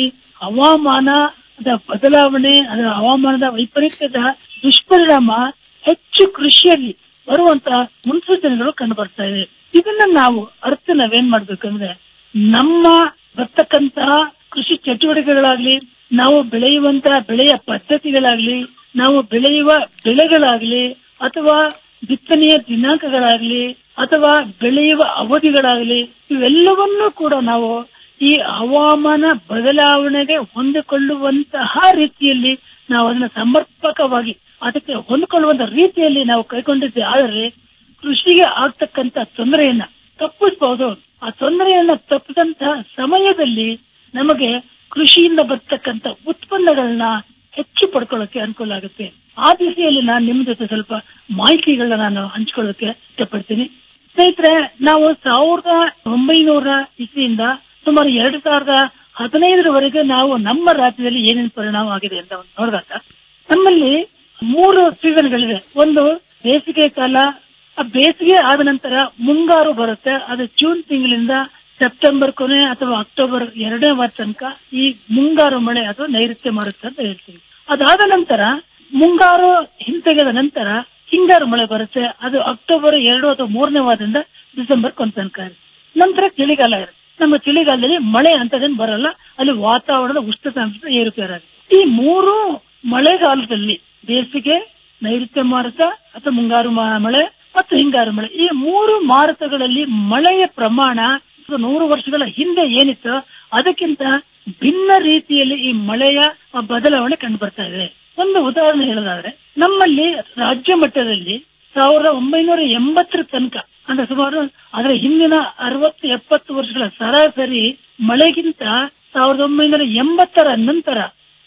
ಹವಾಮಾನದ ಬದಲಾವಣೆ ಅದರ ಹವಾಮಾನದ ವೈಪರೀತ್ಯದ ದುಷ್ಪರಿಣಾಮ ಹೆಚ್ಚು ಕೃಷಿಯಲ್ಲಿ ಬರುವಂತ ಮುನ್ಸೂಚನೆಗಳು ಕಂಡು ಬರ್ತಾ ಇದೆ ಇದನ್ನ ನಾವು ಅರ್ಥ ನಾವೇನ್ ಮಾಡ್ಬೇಕಂದ್ರೆ ನಮ್ಮ ಬರ್ತಕ್ಕಂತಹ ಕೃಷಿ ಚಟುವಟಿಕೆಗಳಾಗ್ಲಿ ನಾವು ಬೆಳೆಯುವಂತಹ ಬೆಳೆಯ ಪದ್ಧತಿಗಳಾಗ್ಲಿ ನಾವು ಬೆಳೆಯುವ ಬೆಳೆಗಳಾಗ್ಲಿ ಅಥವಾ ಬಿತ್ತನೆಯ ದಿನಾಂಕಗಳಾಗ್ಲಿ ಅಥವಾ ಬೆಳೆಯುವ ಅವಧಿಗಳಾಗ್ಲಿ ಇವೆಲ್ಲವನ್ನೂ ಕೂಡ ನಾವು ಈ ಹವಾಮಾನ ಬದಲಾವಣೆಗೆ ಹೊಂದಿಕೊಳ್ಳುವಂತಹ ರೀತಿಯಲ್ಲಿ ನಾವು ಅದನ್ನ ಸಮರ್ಪಕವಾಗಿ ಅದಕ್ಕೆ ಹೊಂದಿಕೊಳ್ಳುವಂತ ರೀತಿಯಲ್ಲಿ ನಾವು ಕೈಗೊಂಡಿದ್ದೆ ಆದರೆ ಕೃಷಿಗೆ ಆಗ್ತಕ್ಕಂತ ತೊಂದರೆಯನ್ನ ತಪ್ಪಿಸಬಹುದು ಆ ತೊಂದರೆಯನ್ನ ತಪ್ಪಿದಂತಹ ಸಮಯದಲ್ಲಿ ನಮಗೆ ಕೃಷಿಯಿಂದ ಬರ್ತಕ್ಕಂತ ಉತ್ಪನ್ನಗಳನ್ನ ಹೆಚ್ಚು ಪಡ್ಕೊಳ್ಳೋಕೆ ಅನುಕೂಲ ಆಗುತ್ತೆ ಆ ದಿಸೆಯಲ್ಲಿ ನಾನು ನಿಮ್ ಜೊತೆ ಸ್ವಲ್ಪ ಮಾಹಿತಿಗಳನ್ನ ನಾನು ಹಂಚ್ಕೊಳ್ಳೋಕೆ ಇಷ್ಟಪಡ್ತೀನಿ ಸ್ನೇಹಿತರೆ ನಾವು ಸಾವಿರದ ಒಂಬೈನೂರ ಇಸ್ವಿಯಿಂದ ಸುಮಾರು ಎರಡು ಸಾವಿರದ ಹದಿನೈದರವರೆಗೆ ನಾವು ನಮ್ಮ ರಾಜ್ಯದಲ್ಲಿ ಏನೇನು ಪರಿಣಾಮ ಆಗಿದೆ ಅಂತ ಒಂದು ನೋಡಿದಾಗ ನಮ್ಮಲ್ಲಿ ಮೂರು ಸೀಸನ್ಗಳಿವೆ ಒಂದು ಬೇಸಿಗೆ ಕಾಲ ಆ ಬೇಸಿಗೆ ಆದ ನಂತರ ಮುಂಗಾರು ಬರುತ್ತೆ ಅದು ಜೂನ್ ತಿಂಗಳಿಂದ ಸೆಪ್ಟೆಂಬರ್ ಕೊನೆ ಅಥವಾ ಅಕ್ಟೋಬರ್ ಎರಡನೇ ವಾರ ತನಕ ಈ ಮುಂಗಾರು ಮಳೆ ಅಥವಾ ನೈಋತ್ಯ ಮಾರುತ್ತೆ ಅಂತ ಹೇಳ್ತೀವಿ ಅದಾದ ನಂತರ ಮುಂಗಾರು ಹಿಂತೆಗೆದ ನಂತರ ಹಿಂಗಾರು ಮಳೆ ಬರುತ್ತೆ ಅದು ಅಕ್ಟೋಬರ್ ಎರಡು ಅಥವಾ ಮೂರನೇ ವಾರದಿಂದ ಡಿಸೆಂಬರ್ ಕೊಂದ ತನಕ ಇರುತ್ತೆ ನಂತರ ಚಳಿಗಾಲ ಇರುತ್ತೆ ನಮ್ಮ ಚಳಿಗಾಲದಲ್ಲಿ ಮಳೆ ಅಂತದೇನು ಬರಲ್ಲ ಅಲ್ಲಿ ವಾತಾವರಣದ ಉಷ್ಣತಾಂಶ ಏರುಪೇರಾಗುತ್ತೆ ಈ ಮೂರು ಮಳೆಗಾಲದಲ್ಲಿ ಬೇಸಿಗೆ ನೈಋತ್ಯ ಮಾರುತ ಅಥವಾ ಮುಂಗಾರು ಮಾ- ಮಳೆ ಮತ್ತು ಹಿಂಗಾರು ಮಳೆ ಈ ಮೂರು ಮಾರುತಗಳಲ್ಲಿ ಮಳೆಯ ಪ್ರಮಾಣ ಇದು ನೂರು ವರ್ಷಗಳ ಹಿಂದೆ ಏನಿತ್ತು ಅದಕ್ಕಿಂತ ಭಿನ್ನ ರೀತಿಯಲ್ಲಿ ಈ ಮಳೆಯ ಬದಲಾವಣೆ ಕಂಡು ಬರ್ತಾ ಇದೆ ಒಂದು ಉದಾಹರಣೆ ಹೇಳೋದಾದ್ರೆ ನಮ್ಮಲ್ಲಿ ರಾಜ್ಯ ಮಟ್ಟದಲ್ಲಿ ಸಾವಿರದ ಒಂಬೈನೂರ ಎಂಬತ್ತರ ತನಕ ಅಂದ್ರೆ ಸುಮಾರು ಅದರ ಹಿಂದಿನ ಅರವತ್ತು ಎಪ್ಪತ್ತು ವರ್ಷಗಳ ಸರಾಸರಿ ಮಳೆಗಿಂತ ಸಾವಿರದ ಒಂಬೈನೂರ ಎಂಬತ್ತರ ನಂತರ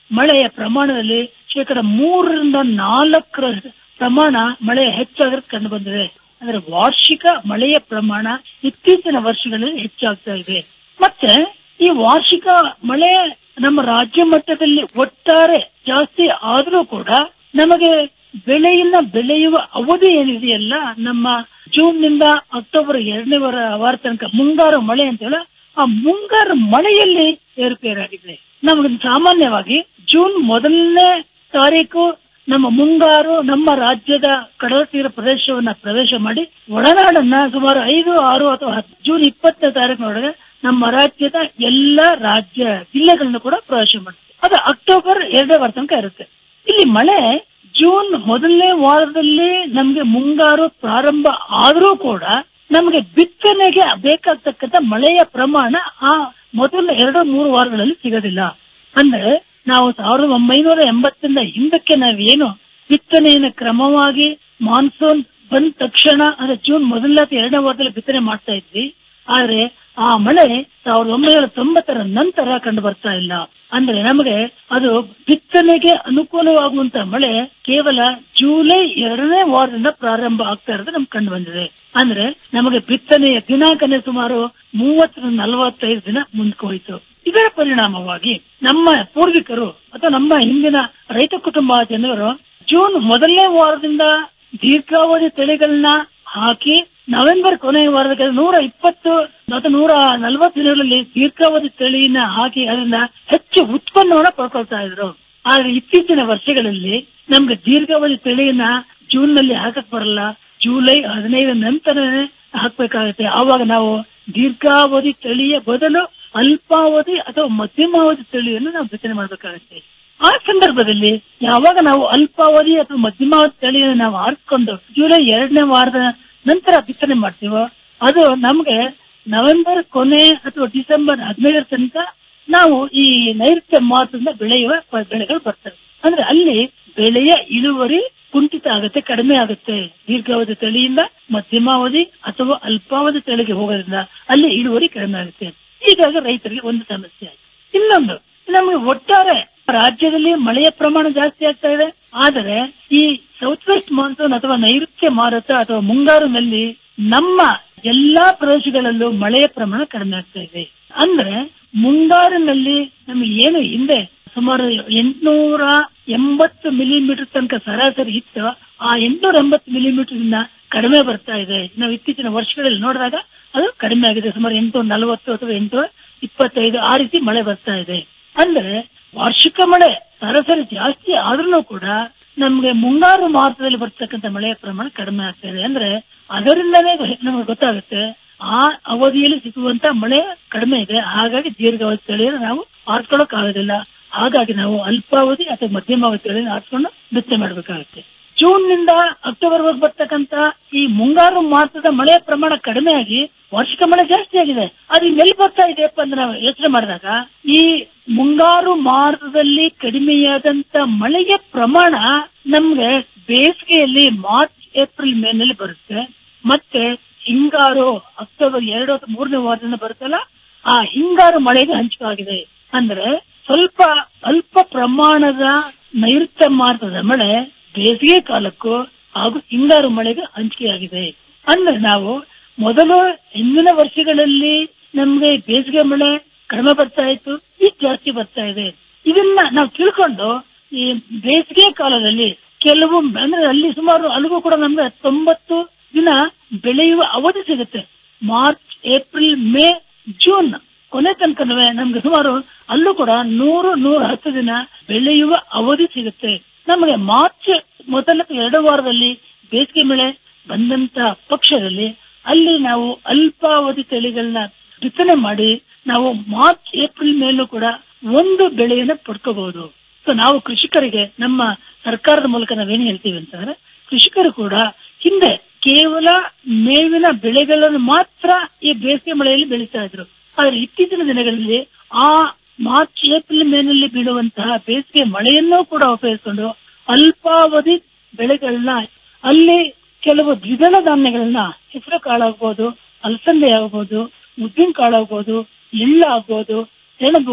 ಮಳೆಯ ಪ್ರಮಾಣದಲ್ಲಿ ಶೇಕಡ ಮೂರರಿಂದ ನಾಲ್ಕರ ಪ್ರಮಾಣ ಮಳೆ ಹೆಚ್ಚಾಗಿರೋದು ಕಂಡು ಬಂದಿದೆ ಅಂದ್ರೆ ವಾರ್ಷಿಕ ಮಳೆಯ ಪ್ರಮಾಣ ಇತ್ತೀಚಿನ ವರ್ಷಗಳಲ್ಲಿ ಹೆಚ್ಚಾಗ್ತಾ ಇದೆ ಮತ್ತೆ ಈ ವಾರ್ಷಿಕ ಮಳೆ ನಮ್ಮ ರಾಜ್ಯ ಮಟ್ಟದಲ್ಲಿ ಒಟ್ಟಾರೆ ಜಾಸ್ತಿ ಆದ್ರೂ ಕೂಡ ನಮಗೆ ಬೆಳೆಯನ್ನ ಬೆಳೆಯುವ ಅವಧಿ ಏನಿದೆಯಲ್ಲ ನಮ್ಮ ಜೂನ್ ನಿಂದ ಅಕ್ಟೋಬರ್ ಎರಡನೇ ವಾರ ವಾರ ತನಕ ಮುಂಗಾರು ಮಳೆ ಅಂತ ಹೇಳ ಆ ಮುಂಗಾರು ಮಳೆಯಲ್ಲಿ ಏರುಪೇರಾಗಿದೆ ನಮಗೆ ಸಾಮಾನ್ಯವಾಗಿ ಜೂನ್ ಮೊದಲನೇ ತಾರೀಕು ನಮ್ಮ ಮುಂಗಾರು ನಮ್ಮ ರಾಜ್ಯದ ಕಡಲ ತೀರ ಪ್ರದೇಶವನ್ನ ಪ್ರವೇಶ ಮಾಡಿ ಒಳನಾಡನ್ನ ಸುಮಾರು ಐದು ಆರು ಅಥವಾ ಹತ್ತು ಜೂನ್ ಇಪ್ಪತ್ತನೇ ತಾರೀಕಿನೊಳಗೆ ನಮ್ಮ ರಾಜ್ಯದ ಎಲ್ಲಾ ರಾಜ್ಯ ಜಿಲ್ಲೆಗಳನ್ನು ಕೂಡ ಪ್ರವೇಶ ಮಾಡುತ್ತೆ ಅದು ಅಕ್ಟೋಬರ್ ಎರಡನೇ ವಾರ ತನಕ ಇರುತ್ತೆ ಇಲ್ಲಿ ಮಳೆ ಜೂನ್ ಮೊದಲನೇ ವಾರದಲ್ಲಿ ನಮ್ಗೆ ಮುಂಗಾರು ಪ್ರಾರಂಭ ಆದ್ರೂ ಕೂಡ ನಮಗೆ ಬಿತ್ತನೆಗೆ ಬೇಕಾಗ್ತಕ್ಕಂಥ ಮಳೆಯ ಪ್ರಮಾಣ ಆ ಮೊದಲ ಎರಡು ಮೂರು ವಾರಗಳಲ್ಲಿ ಸಿಗೋದಿಲ್ಲ ಅಂದ್ರೆ ನಾವು ಸಾವಿರದ ಒಂಬೈನೂರ ಎಂಬತ್ತರಿಂದ ಹಿಂದಕ್ಕೆ ನಾವೇನು ಬಿತ್ತನೆಯನ್ನು ಕ್ರಮವಾಗಿ ಮಾನ್ಸೂನ್ ಬಂದ ತಕ್ಷಣ ಅಂದ್ರೆ ಜೂನ್ ಮೊದಲನೇ ಅಥವಾ ಎರಡನೇ ವಾರದಲ್ಲಿ ಬಿತ್ತನೆ ಮಾಡ್ತಾ ಇದ್ವಿ ಆದ್ರೆ ಆ ಮಳೆ ಸಾವಿರದ ಒಂಬೈನೂರ ತೊಂಬತ್ತರ ನಂತರ ಕಂಡು ಬರ್ತಾ ಇಲ್ಲ ಅಂದ್ರೆ ನಮಗೆ ಅದು ಬಿತ್ತನೆಗೆ ಅನುಕೂಲವಾಗುವಂತ ಮಳೆ ಕೇವಲ ಜುಲೈ ಎರಡನೇ ವಾರದಿಂದ ಪ್ರಾರಂಭ ಆಗ್ತಾ ಇರೋದು ನಮ್ಗೆ ಕಂಡು ಬಂದಿದೆ ಅಂದ್ರೆ ನಮಗೆ ಬಿತ್ತನೆಯ ದಿನಾಂಕನೇ ಸುಮಾರು ಮೂವತ್ತರಿಂದ ನಲವತ್ತೈದು ದಿನ ಮುಂದಕ್ಕೆ ಹೋಯಿತು ಇದರ ಪರಿಣಾಮವಾಗಿ ನಮ್ಮ ಪೂರ್ವಿಕರು ಅಥವಾ ನಮ್ಮ ಹಿಂದಿನ ರೈತ ಕುಟುಂಬ ಜನರು ಜೂನ್ ಮೊದಲನೇ ವಾರದಿಂದ ದೀರ್ಘಾವಧಿ ತಳಿಗಳನ್ನ ಹಾಕಿ ನವೆಂಬರ್ ಕೊನೆಯ ವಾರದ ನೂರ ಇಪ್ಪತ್ತು ಅಥವಾ ನೂರ ನಲವತ್ತು ದಿನಗಳಲ್ಲಿ ದೀರ್ಘಾವಧಿ ತಳಿಯನ್ನ ಹಾಕಿ ಅದರಿಂದ ಹೆಚ್ಚು ಉತ್ಪನ್ನವನ್ನ ಪಡ್ಕೊಳ್ತಾ ಇದ್ರು ಆದ್ರೆ ಇತ್ತೀಚಿನ ವರ್ಷಗಳಲ್ಲಿ ನಮ್ಗೆ ದೀರ್ಘಾವಧಿ ತಳಿಯನ್ನ ಜೂನ್ ನಲ್ಲಿ ಹಾಕಕ್ ಬರಲ್ಲ ಜುಲೈ ಹದಿನೈದು ನಂತರನೇ ಹಾಕ್ಬೇಕಾಗುತ್ತೆ ಆವಾಗ ನಾವು ದೀರ್ಘಾವಧಿ ತಳಿಯ ಬದಲು ಅಲ್ಪಾವಧಿ ಅಥವಾ ಮಧ್ಯಮಾವಧಿ ತಳಿಯನ್ನು ನಾವು ಬಿತ್ತನೆ ಮಾಡಬೇಕಾಗುತ್ತೆ ಆ ಸಂದರ್ಭದಲ್ಲಿ ಯಾವಾಗ ನಾವು ಅಲ್ಪಾವಧಿ ಅಥವಾ ಮಧ್ಯಮಾವಧಿ ತಳಿಯನ್ನು ನಾವು ಆರಿಸ್ಕೊಂಡು ಜುಲೈ ಎರಡನೇ ವಾರದ ನಂತರ ಬಿತ್ತನೆ ಮಾಡ್ತೀವೋ ಅದು ನಮ್ಗೆ ನವೆಂಬರ್ ಕೊನೆ ಅಥವಾ ಡಿಸೆಂಬರ್ ಹದಿನೈದರ ತನಕ ನಾವು ಈ ನೈಋತ್ಯ ಮಾಸದಿಂದ ಬೆಳೆಯುವ ಪ- ಬೆಳೆಗಳು ಬರ್ತವೆ ಅಂದ್ರೆ ಅಲ್ಲಿ ಬೆಳೆಯ ಇಳುವರಿ ಕುಂಠಿತ ಆಗುತ್ತೆ ಕಡಿಮೆ ಆಗುತ್ತೆ ದೀರ್ಘಾವಧಿ ತಳಿಯಿಂದ ಮಧ್ಯಮಾವಧಿ ಅಥವಾ ಅಲ್ಪಾವಧಿ ತಳಿಗೆ ಹೋಗೋದ್ರಿಂದ ಅಲ್ಲಿ ಇಳುವರಿ ಕಡಿಮೆ ಆಗುತ್ತೆ ಹೀಗಾಗಿ ರೈತರಿಗೆ ಒಂದು ಸಮಸ್ಯೆ ಆಯ್ತು ಇನ್ನೊಂದು ನಮಗೆ ಒಟ್ಟಾರೆ ರಾಜ್ಯದಲ್ಲಿ ಮಳೆಯ ಪ್ರಮಾಣ ಜಾಸ್ತಿ ಆಗ್ತಾ ಇದೆ ಆದರೆ ಈ ಸೌತ್ ವೆಸ್ಟ್ ಮಾನ್ಸೂನ್ ಅಥವಾ ನೈಋತ್ಯ ಮಾರುತ ಅಥವಾ ಮುಂಗಾರಿನಲ್ಲಿ ನಮ್ಮ ಎಲ್ಲಾ ಪ್ರದೇಶಗಳಲ್ಲೂ ಮಳೆಯ ಪ್ರಮಾಣ ಕಡಿಮೆ ಆಗ್ತಾ ಇದೆ ಅಂದ್ರೆ ಮುಂಗಾರಿನಲ್ಲಿ ನಮಗೆ ಏನು ಹಿಂದೆ ಸುಮಾರು ಎಂಟ್ನೂರ ಎಂಬತ್ತು ಮಿಲಿಮೀಟರ್ ತನಕ ಸರಾಸರಿ ಇತ್ತು ಆ ಎಂಟ್ನೂರ ಎಂಬತ್ತು ಮಿಲಿಮೀಟರ್ ಇಂದ ಕಡಿಮೆ ಬರ್ತಾ ಇದೆ ನಾವು ಇತ್ತೀಚಿನ ವರ್ಷಗಳಲ್ಲಿ ನೋಡಿದಾಗ ಅದು ಕಡಿಮೆ ಆಗಿದೆ ಸುಮಾರು ಎಂಟುನೂರ ನಲವತ್ತು ಅಥವಾ ಎಂಟುನೂರ ಇಪ್ಪತ್ತೈದು ಆ ರೀತಿ ಮಳೆ ಬರ್ತಾ ಇದೆ ಅಂದ್ರೆ ವಾರ್ಷಿಕ ಮಳೆ ಸರಾಸರಿ ಜಾಸ್ತಿ ಆದ್ರೂ ಕೂಡ ನಮ್ಗೆ ಮುಂಗಾರು ಮಾಸದಲ್ಲಿ ಬರ್ತಕ್ಕಂಥ ಮಳೆಯ ಪ್ರಮಾಣ ಕಡಿಮೆ ಆಗ್ತಾ ಇದೆ ಅಂದ್ರೆ ಅದರಿಂದನೇ ನಮಗೆ ಗೊತ್ತಾಗುತ್ತೆ ಆ ಅವಧಿಯಲ್ಲಿ ಸಿಗುವಂತ ಮಳೆ ಕಡಿಮೆ ಇದೆ ಹಾಗಾಗಿ ದೀರ್ಘಾವಧಿ ತಳಿಯನ್ನು ನಾವು ಆರಿಸ್ಕೊಳಕ್ ಆಗೋದಿಲ್ಲ ಹಾಗಾಗಿ ನಾವು ಅಲ್ಪಾವಧಿ ಅಥವಾ ಮಧ್ಯಮಾವಧಿ ತಳಿಯನ್ನು ಆರಿಸ್ಕೊಂಡು ಬಿತ್ತನೆ ಮಾಡ್ಬೇಕಾಗುತ್ತೆ ಜೂನ್ ನಿಂದ ಅಕ್ಟೋಬರ್ ವರೆಗೆ ಬರ್ತಕ್ಕಂತ ಈ ಮುಂಗಾರು ಮಾಸದ ಮಳೆಯ ಪ್ರಮಾಣ ಕಡಿಮೆ ಆಗಿ ವಾರ್ಷಿಕ ಮಳೆ ಜಾಸ್ತಿ ಆಗಿದೆ ಅದು ಎಲ್ಲಿ ಬರ್ತಾ ಇದೆಯಪ್ಪ ಅಂದ್ರೆ ನಾವು ಯೋಚನೆ ಮಾಡಿದಾಗ ಈ ಮುಂಗಾರು ಮಾಸದಲ್ಲಿ ಕಡಿಮೆಯಾದಂತ ಮಳೆಯ ಪ್ರಮಾಣ ನಮ್ಗೆ ಬೇಸಿಗೆಯಲ್ಲಿ ಮಾರ್ಚ್ ಏಪ್ರಿಲ್ ಮೇನಲ್ಲಿ ಬರುತ್ತೆ ಮತ್ತೆ ಹಿಂಗಾರು ಅಕ್ಟೋಬರ್ ಎರಡು ಅಥವಾ ಮೂರನೇ ವಾರದಿಂದ ಬರುತ್ತಲ್ಲ ಆ ಹಿಂಗಾರು ಮಳೆಗೆ ಹಂಚಿಕೆ ಅಂದ್ರೆ ಸ್ವಲ್ಪ ಅಲ್ಪ ಪ್ರಮಾಣದ ನೈಋತ್ಯ ಮಾರ್ಗದ ಮಳೆ ಬೇಸಿಗೆ ಕಾಲಕ್ಕೂ ಹಾಗೂ ಹಿಂಗಾರು ಮಳೆಗೆ ಹಂಚಿಕೆಯಾಗಿದೆ ಅಂದ್ರೆ ನಾವು ಮೊದಲು ಹಿಂದಿನ ವರ್ಷಗಳಲ್ಲಿ ನಮ್ಗೆ ಬೇಸಿಗೆ ಮಳೆ ಕಡಿಮೆ ಬರ್ತಾ ಇತ್ತು ಈಗ ಜಾಸ್ತಿ ಬರ್ತಾ ಇದೆ ಇದನ್ನ ನಾವು ತಿಳ್ಕೊಂಡು ಈ ಬೇಸಿಗೆ ಕಾಲದಲ್ಲಿ ಕೆಲವು ಅಂದ್ರೆ ಅಲ್ಲಿ ಸುಮಾರು ಅಲ್ಲಿಗೂ ಕೂಡ ನಮ್ಗೆ ತೊಂಬತ್ತು ದಿನ ಬೆಳೆಯುವ ಅವಧಿ ಸಿಗುತ್ತೆ ಮಾರ್ಚ್ ಏಪ್ರಿಲ್ ಮೇ ಜೂನ್ ಕೊನೆ ತನಕ ನಮ್ಗೆ ಸುಮಾರು ಅಲ್ಲೂ ಕೂಡ ನೂರು ನೂರ ಹತ್ತು ದಿನ ಬೆಳೆಯುವ ಅವಧಿ ಸಿಗುತ್ತೆ ನಮಗೆ ಮಾರ್ಚ್ ಮೊದಲ ಎರಡು ವಾರದಲ್ಲಿ ಬೇಸಿಗೆ ಮಳೆ ಬಂದಂತ ಪಕ್ಷದಲ್ಲಿ ಅಲ್ಲಿ ನಾವು ಅಲ್ಪಾವಧಿ ತಳಿಗಳನ್ನ ಬಿತ್ತನೆ ಮಾಡಿ ನಾವು ಮಾರ್ಚ್ ಏಪ್ರಿಲ್ ಮೇಲೂ ಕೂಡ ಒಂದು ಬೆಳೆಯನ್ನ ಪಡ್ಕೋಬಹುದು ಸೊ ನಾವು ಕೃಷಿಕರಿಗೆ ನಮ್ಮ ಸರ್ಕಾರದ ಮೂಲಕ ನಾವೇನ್ ಹೇಳ್ತೀವಿ ಅಂತಂದ್ರೆ ಕೃಷಿಕರು ಕೂಡ ಹಿಂದೆ ಕೇವಲ ಮೇವಿನ ಬೆಳೆಗಳನ್ನು ಮಾತ್ರ ಈ ಬೇಸಿಗೆ ಮಳೆಯಲ್ಲಿ ಬೆಳೀತಾ ಇದ್ರು ಆದ್ರೆ ಇತ್ತೀಚಿನ ದಿನಗಳಲ್ಲಿ ಆ ಮಾರ್ಚ್ ಏಪ್ರಿಲ್ ಮೇನಲ್ಲಿ ಬೀಳುವಂತಹ ಬೇಸಿಗೆ ಮಳೆಯನ್ನೂ ಕೂಡ ಉಪಯೋಗಿಸಿಕೊಂಡು ಅಲ್ಪಾವಧಿ ಬೆಳೆಗಳನ್ನ ಅಲ್ಲಿ ಕೆಲವು ದ್ವಿದಳ ಧಾನ್ಯಗಳನ್ನ ಹೆಸರು ಕಾಳಾಗ್ಬೋದು ಅಲಸಂದೆ ಆಗ್ಬೋದು ಉದ್ದಿನ ಕಾಳಾಗ್ಬೋದು ಎಳ್ಳು ಆಗ್ಬೋದು ಸೆಣಬು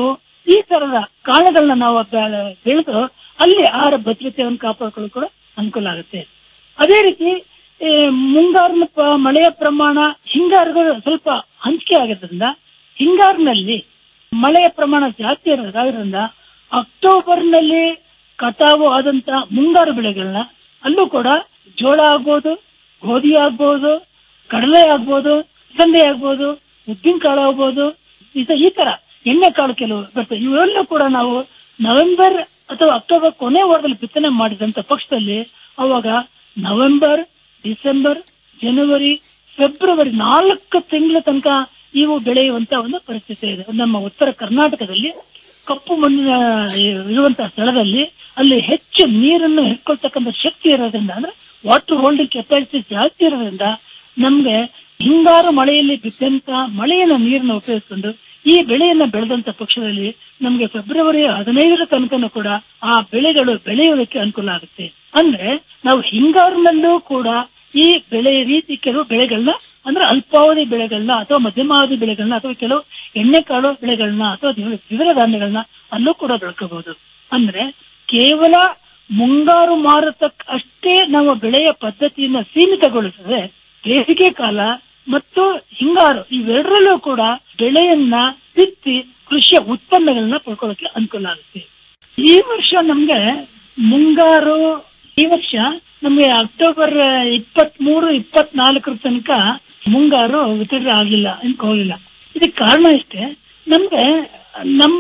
ಈ ತರದ ಕಾಳಗಳನ್ನ ನಾವು ಬೆ- ಬೆಳೆದು ಅಲ್ಲಿ ಆಹಾರ ಭದ್ರತೆಯನ್ನು ಕಾಪಾಡ್ಕೊಳ್ಳೋಕೆ ಕೂಡ ಅನುಕೂಲ ಆಗುತ್ತೆ ಅದೇ ರೀತಿ ಈ ಮುಂಗಾರಿನ ಪ- ಮಳೆಯ ಪ್ರಮಾಣ ಹಿಂಗಾರುಗಳು ಸ್ವಲ್ಪ ಹಂಚಿಕೆ ಆಗೋದ್ರಿಂದ ಹಿಂಗಾರಿನಲ್ಲಿ ಮಳೆಯ ಪ್ರಮಾಣ ಜಾಸ್ತಿ ಇರೋದ್ರಿಂದ ಅಕ್ಟೋಬರ್ನಲ್ಲಿ ಕಟಾವು ಆದಂತ ಮುಂಗಾರು ಬೆಳೆಗಳನ್ನ ಅಲ್ಲೂ ಕೂಡ ಜೋಳ ಆಗ್ಬೋದು ಗೋಧಿ ಆಗ್ಬೋದು ಕಡಲೆ ಆಗ್ಬೋದು ಸಂದೆ ಆಗ್ಬೋದು ಉದ್ದಿನ ಕಾಳು ಆಗ್ಬೋದು ಈ- ಈ ತರ ಎಣ್ಣೆ ಕಾಳು ಕೆಲವು ಬರ್ತವೆ ಇವೆಲ್ಲೂ ಕೂಡ ನಾವು ನವೆಂಬರ್ ಅಥವಾ ಅಕ್ಟೋಬರ್ ಕೊನೆ ವಾರದಲ್ಲಿ ಬಿತ್ತನೆ ಮಾಡಿದಂತ ಪಕ್ಷದಲ್ಲಿ ಅವಾಗ ನವೆಂಬರ್ ಡಿಸೆಂಬರ್ ಜನವರಿ ಫೆಬ್ರವರಿ ನಾಲ್ಕು ತಿಂಗಳ ತನಕ ಇವು ಬೆಳೆಯುವಂತ ಒಂದು ಪರಿಸ್ಥಿತಿ ಇದೆ ನಮ್ಮ ಉತ್ತರ ಕರ್ನಾಟಕದಲ್ಲಿ ಕಪ್ಪು ಮಣ್ಣಿನ ಇರುವಂತಹ ಸ್ಥಳದಲ್ಲಿ ಅಲ್ಲಿ ಹೆಚ್ಚು ನೀರನ್ನು ಹಿಡ್ಕೊಳ್ತಕ್ಕಂಥ ಶಕ್ತಿ ಇರೋದ್ರಿಂದ ಅಂದ್ರೆ ವಾಟರ್ ಹೋಲ್ಡಿಂಗ್ ಕೆಪಾಸಿಟಿ ಜಾಸ್ತಿ ಇರೋದ್ರಿಂದ ನಮ್ಗೆ ಹಿಂಗಾರು ಮಳೆಯಲ್ಲಿ ಬಿದ್ದಂತ ಮಳೆಯನ್ನ ನೀರನ್ನು ಉಪಯೋಗಿಸಿಕೊಂಡು ಈ ಬೆಳೆಯನ್ನ ಬೆಳೆದಂತ ಪಕ್ಷದಲ್ಲಿ ನಮ್ಗೆ ಫೆಬ್ರವರಿ ಹದಿನೈದರ ತನಕನೂ ಕೂಡ ಆ ಬೆಳೆಗಳು ಬೆಳೆಯೋದಕ್ಕೆ ಅನುಕೂಲ ಆಗುತ್ತೆ ಅಂದ್ರೆ ನಾವು ಹಿಂಗಾರಿನಲ್ಲೂ ಕೂಡ ಈ ಬೆಳೆ ರೀತಿ ಕೆಲವು ಬೆಳೆಗಳನ್ನ ಅಂದ್ರೆ ಅಲ್ಪಾವಧಿ ಬೆಳೆಗಳನ್ನ ಅಥವಾ ಮಧ್ಯಮಾವಧಿ ಬೆಳೆಗಳನ್ನ ಅಥವಾ ಕೆಲವು ಎಣ್ಣೆಕಾಳು ಬೆಳೆಗಳನ್ನ ಅಥವಾ ದ್ವಿದಳ- ದ್ವಿದಳ ಧಾನ್ಯಗಳನ್ನ ಅಲ್ಲೂ ಕೂಡ ಬೆಳ್ಕೋಬಹುದು ಅಂದ್ರೆ ಕೇವಲ ಮುಂಗಾರು ಮಾರುತಕ್ಕೆ ಅಷ್ಟೇ ನಾವು ಬೆಳೆಯ ಪದ್ಧತಿಯನ್ನ ಸೀಮಿತಗೊಳಿಸದೆ ಬೇಸಿಗೆ ಕಾಲ ಮತ್ತು ಹಿಂಗಾರು ಇವೆರಡರಲ್ಲೂ ಕೂಡ ಬೆಳೆಯನ್ನ ಬಿತ್ತಿ ಕೃಷಿಯ ಉತ್ಪನ್ನಗಳನ್ನ ಪಡ್ಕೊಳ್ಳೋಕೆ ಅನುಕೂಲ ಆಗುತ್ತೆ ಈ ವರ್ಷ ನಮ್ಗೆ ಮುಂಗಾರು ಈ ವರ್ಷ ನಮ್ಗೆ ಅಕ್ಟೋಬರ್ ಇಪ್ಪತ್ತ್ ಮೂರು ಇಪ್ಪತ್ನಾಲ್ಕರ ತನಕ ಮುಂಗಾರು ವಿತರಣೆ ಆಗ್ಲಿಲ್ಲ ಅಂತ ಹೋಗಿಲ್ಲ ಇದಕ್ಕೆ ಕಾರಣ ಇಷ್ಟೇ ನಮ್ಗೆ ನಮ್ಮ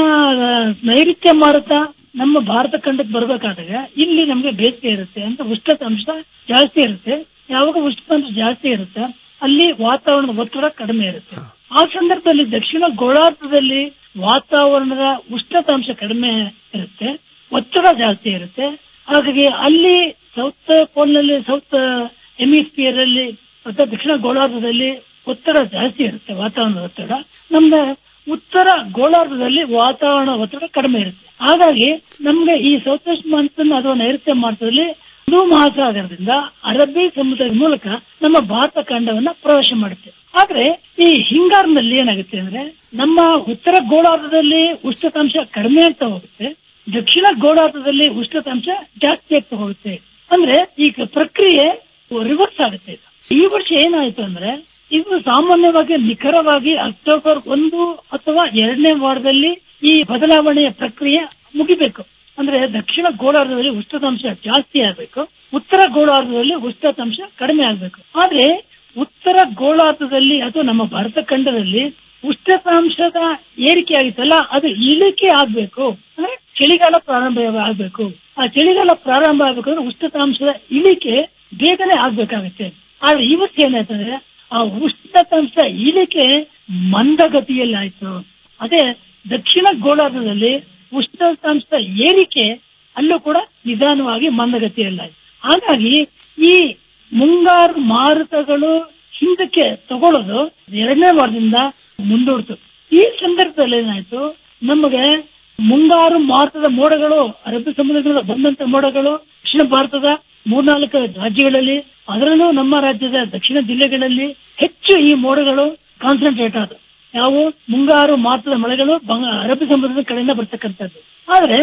ನೈಋತ್ಯ ಮಾರುತ ನಮ್ಮ ಭಾರತ ಖಂಡಕ್ಕೆ ಬರ್ಬೇಕಾದಾಗ ಇಲ್ಲಿ ನಮ್ಗೆ ಬೇಸಿಗೆ ಇರುತ್ತೆ ಅಂತ ಉಷ್ಣತಾಂಶ ಜಾಸ್ತಿ ಇರುತ್ತೆ ಯಾವಾಗ ಉಷ್ಣತಾಂಶ ಜಾಸ್ತಿ ಇರುತ್ತೆ ಅಲ್ಲಿ ವಾತಾವರಣದ ಒತ್ತಡ ಕಡಿಮೆ ಇರುತ್ತೆ ಆ ಸಂದರ್ಭದಲ್ಲಿ ದಕ್ಷಿಣ ಗೋಳಾರ್ಧದಲ್ಲಿ ವಾತಾವರಣದ ಉಷ್ಣತಾಂಶ ಕಡಿಮೆ ಇರುತ್ತೆ ಒತ್ತಡ ಜಾಸ್ತಿ ಇರುತ್ತೆ ಹಾಗಾಗಿ ಅಲ್ಲಿ ಸೌತ್ ಪೋಲ್ ನಲ್ಲಿ ಸೌತ್ ಹೆಮಿಸ್ಫಿಯರ್ ಅಲ್ಲಿ ಅಥವಾ ದಕ್ಷಿಣ ಗೋಳಾರ್ಧದಲ್ಲಿ ಒತ್ತಡ ಜಾಸ್ತಿ ಇರುತ್ತೆ ವಾತಾವರಣದ ಒತ್ತಡ ನಮ್ಮ ಉತ್ತರ ಗೋಳಾರ್ಧದಲ್ಲಿ ವಾತಾವರಣ ಒತ್ತಡ ಕಡಿಮೆ ಇರುತ್ತೆ ಹಾಗಾಗಿ ನಮ್ಗೆ ಈ ಸೌತ್ ವೆಸ್ಟ್ ಮಾನ್ಸೂನ್ ಅಥವಾ ನೈಋತ್ಯ ಮಾರುತದಲ್ಲಿ ಹಿಂದೂ ಮಹಾಸಾಗರದಿಂದ ಅರಬ್ಬಿ ಸಮುದ್ರದ ಮೂಲಕ ನಮ್ಮ ಭಾರತ ಖಂಡವನ್ನ ಪ್ರವೇಶ ಮಾಡುತ್ತೆ ಆದ್ರೆ ಈ ಹಿಂಗಾರಿನಲ್ಲಿ ಏನಾಗುತ್ತೆ ಅಂದ್ರೆ ನಮ್ಮ ಉತ್ತರ ಗೋಳಾರ್ಧದಲ್ಲಿ ಉಷ್ಣತಾಂಶ ಕಡಿಮೆ ಆಗ್ತಾ ಹೋಗುತ್ತೆ ದಕ್ಷಿಣ ಗೋಳಾರ್ಧದಲ್ಲಿ ಉಷ್ಣತಾಂಶ ಜಾಸ್ತಿ ಆಗ್ತಾ ಹೋಗುತ್ತೆ ಅಂದ್ರೆ ಈಗ ಪ್ರಕ್ರಿಯೆ ರಿವರ್ಸ್ ಆಗುತ್ತೆ ಇದು. ಈ ವರ್ಷ ಏನಾಯ್ತು ಅಂದ್ರೆ ಇದು ಸಾಮಾನ್ಯವಾಗಿ ನಿಖರವಾಗಿ ಅಕ್ಟೋಬರ್ ಒಂದು ಅಥವಾ ಎರಡನೇ ವಾರದಲ್ಲಿ ಈ ಬದಲಾವಣೆಯ ಪ್ರಕ್ರಿಯೆ ಮುಗಿಬೇಕು ಅಂದ್ರೆ ದಕ್ಷಿಣ ಗೋಳಾರ್ಧದಲ್ಲಿ ಉಷ್ಣತಾಂಶ ಜಾಸ್ತಿ ಆಗ್ಬೇಕು ಉತ್ತರ ಗೋಳಾರ್ಧದಲ್ಲಿ ಉಷ್ಣತಾಂಶ ಕಡಿಮೆ ಆಗ್ಬೇಕು ಆದ್ರೆ ಉತ್ತರ ಗೋಳಾರ್ಧದಲ್ಲಿ ಅಥವಾ ನಮ್ಮ ಭಾರತ ಖಂಡದಲ್ಲಿ ಉಷ್ಣತಾಂಶದ ಏರಿಕೆ ಆಗಿತ್ತಲ್ಲ ಅದು ಇಳಿಕೆ ಆಗ್ಬೇಕು ಅಂದ್ರೆ ಚಳಿಗಾಲ ಪ್ರಾರಂಭ ಆಗ್ಬೇಕು ಆ ಚಳಿಗಾಲ ಪ್ರಾರಂಭ ಆಗ್ಬೇಕಂದ್ರೆ ಉಷ್ಣತಾಂಶದ ಇಳಿಕೆ ಬೇಗನೆ ಆಗ್ಬೇಕಾಗತ್ತೆ ಆದ್ರೆ ಇವತ್ತು ಏನಾಯ್ತಂದ್ರೆ ಆ ಉಷ್ಣತಾಂಶ ಇಳಿಕೆ ಮಂದಗತಿಯಲ್ಲಿ ಆಯ್ತು ಅದೇ ದಕ್ಷಿಣ ಗೋಳಾರ್ಧದಲ್ಲಿ ಉಷ್ಣತಾಂಶದ ಏರಿಕೆ ಅಲ್ಲೂ ಕೂಡ ನಿಧಾನವಾಗಿ ಮಂದಗತಿಯಲ್ಲಿ ಆಯ್ತು ಹಾಗಾಗಿ ಈ ಮುಂಗಾರು ಮಾರುತಗಳು ಹಿಂದಕ್ಕೆ ತಗೊಳ್ಳೋದು ಎರಡನೇ ವಾರದಿಂದ ಮುಂದೂಡ್ತು ಈ ಸಂದರ್ಭದಲ್ಲಿ ಏನಾಯ್ತು ನಮಗೆ ಮುಂಗಾರು ಮಾರುತದ ಮೋಡಗಳು ಅರಬ್ಬಿ ಸಮುದ್ರದಿಂದ ಬಂದಂತ ಮೋಡಗಳು ದಕ್ಷಿಣ ಭಾರತದ ಮೂರ್ನಾಲ್ಕು ರಾಜ್ಯಗಳಲ್ಲಿ ಅದರಲ್ಲೂ ನಮ್ಮ ರಾಜ್ಯದ ದಕ್ಷಿಣ ಜಿಲ್ಲೆಗಳಲ್ಲಿ ಹೆಚ್ಚು ಈ ಮೋಡಗಳು ಕಾನ್ಸಂಟ್ರೇಟ್ ಆದವು ಯಾವ ಮುಂಗಾರು ಮಾರುತದ ಮಳೆಗಳು ಬಂಗ- ಅರಬ್ಬಿ ಸಮುದ್ರದ ಕಡೆಯಿಂದ ಬರ್ತಕ್ಕಂಥದ್ದು ಆದ್ರೆ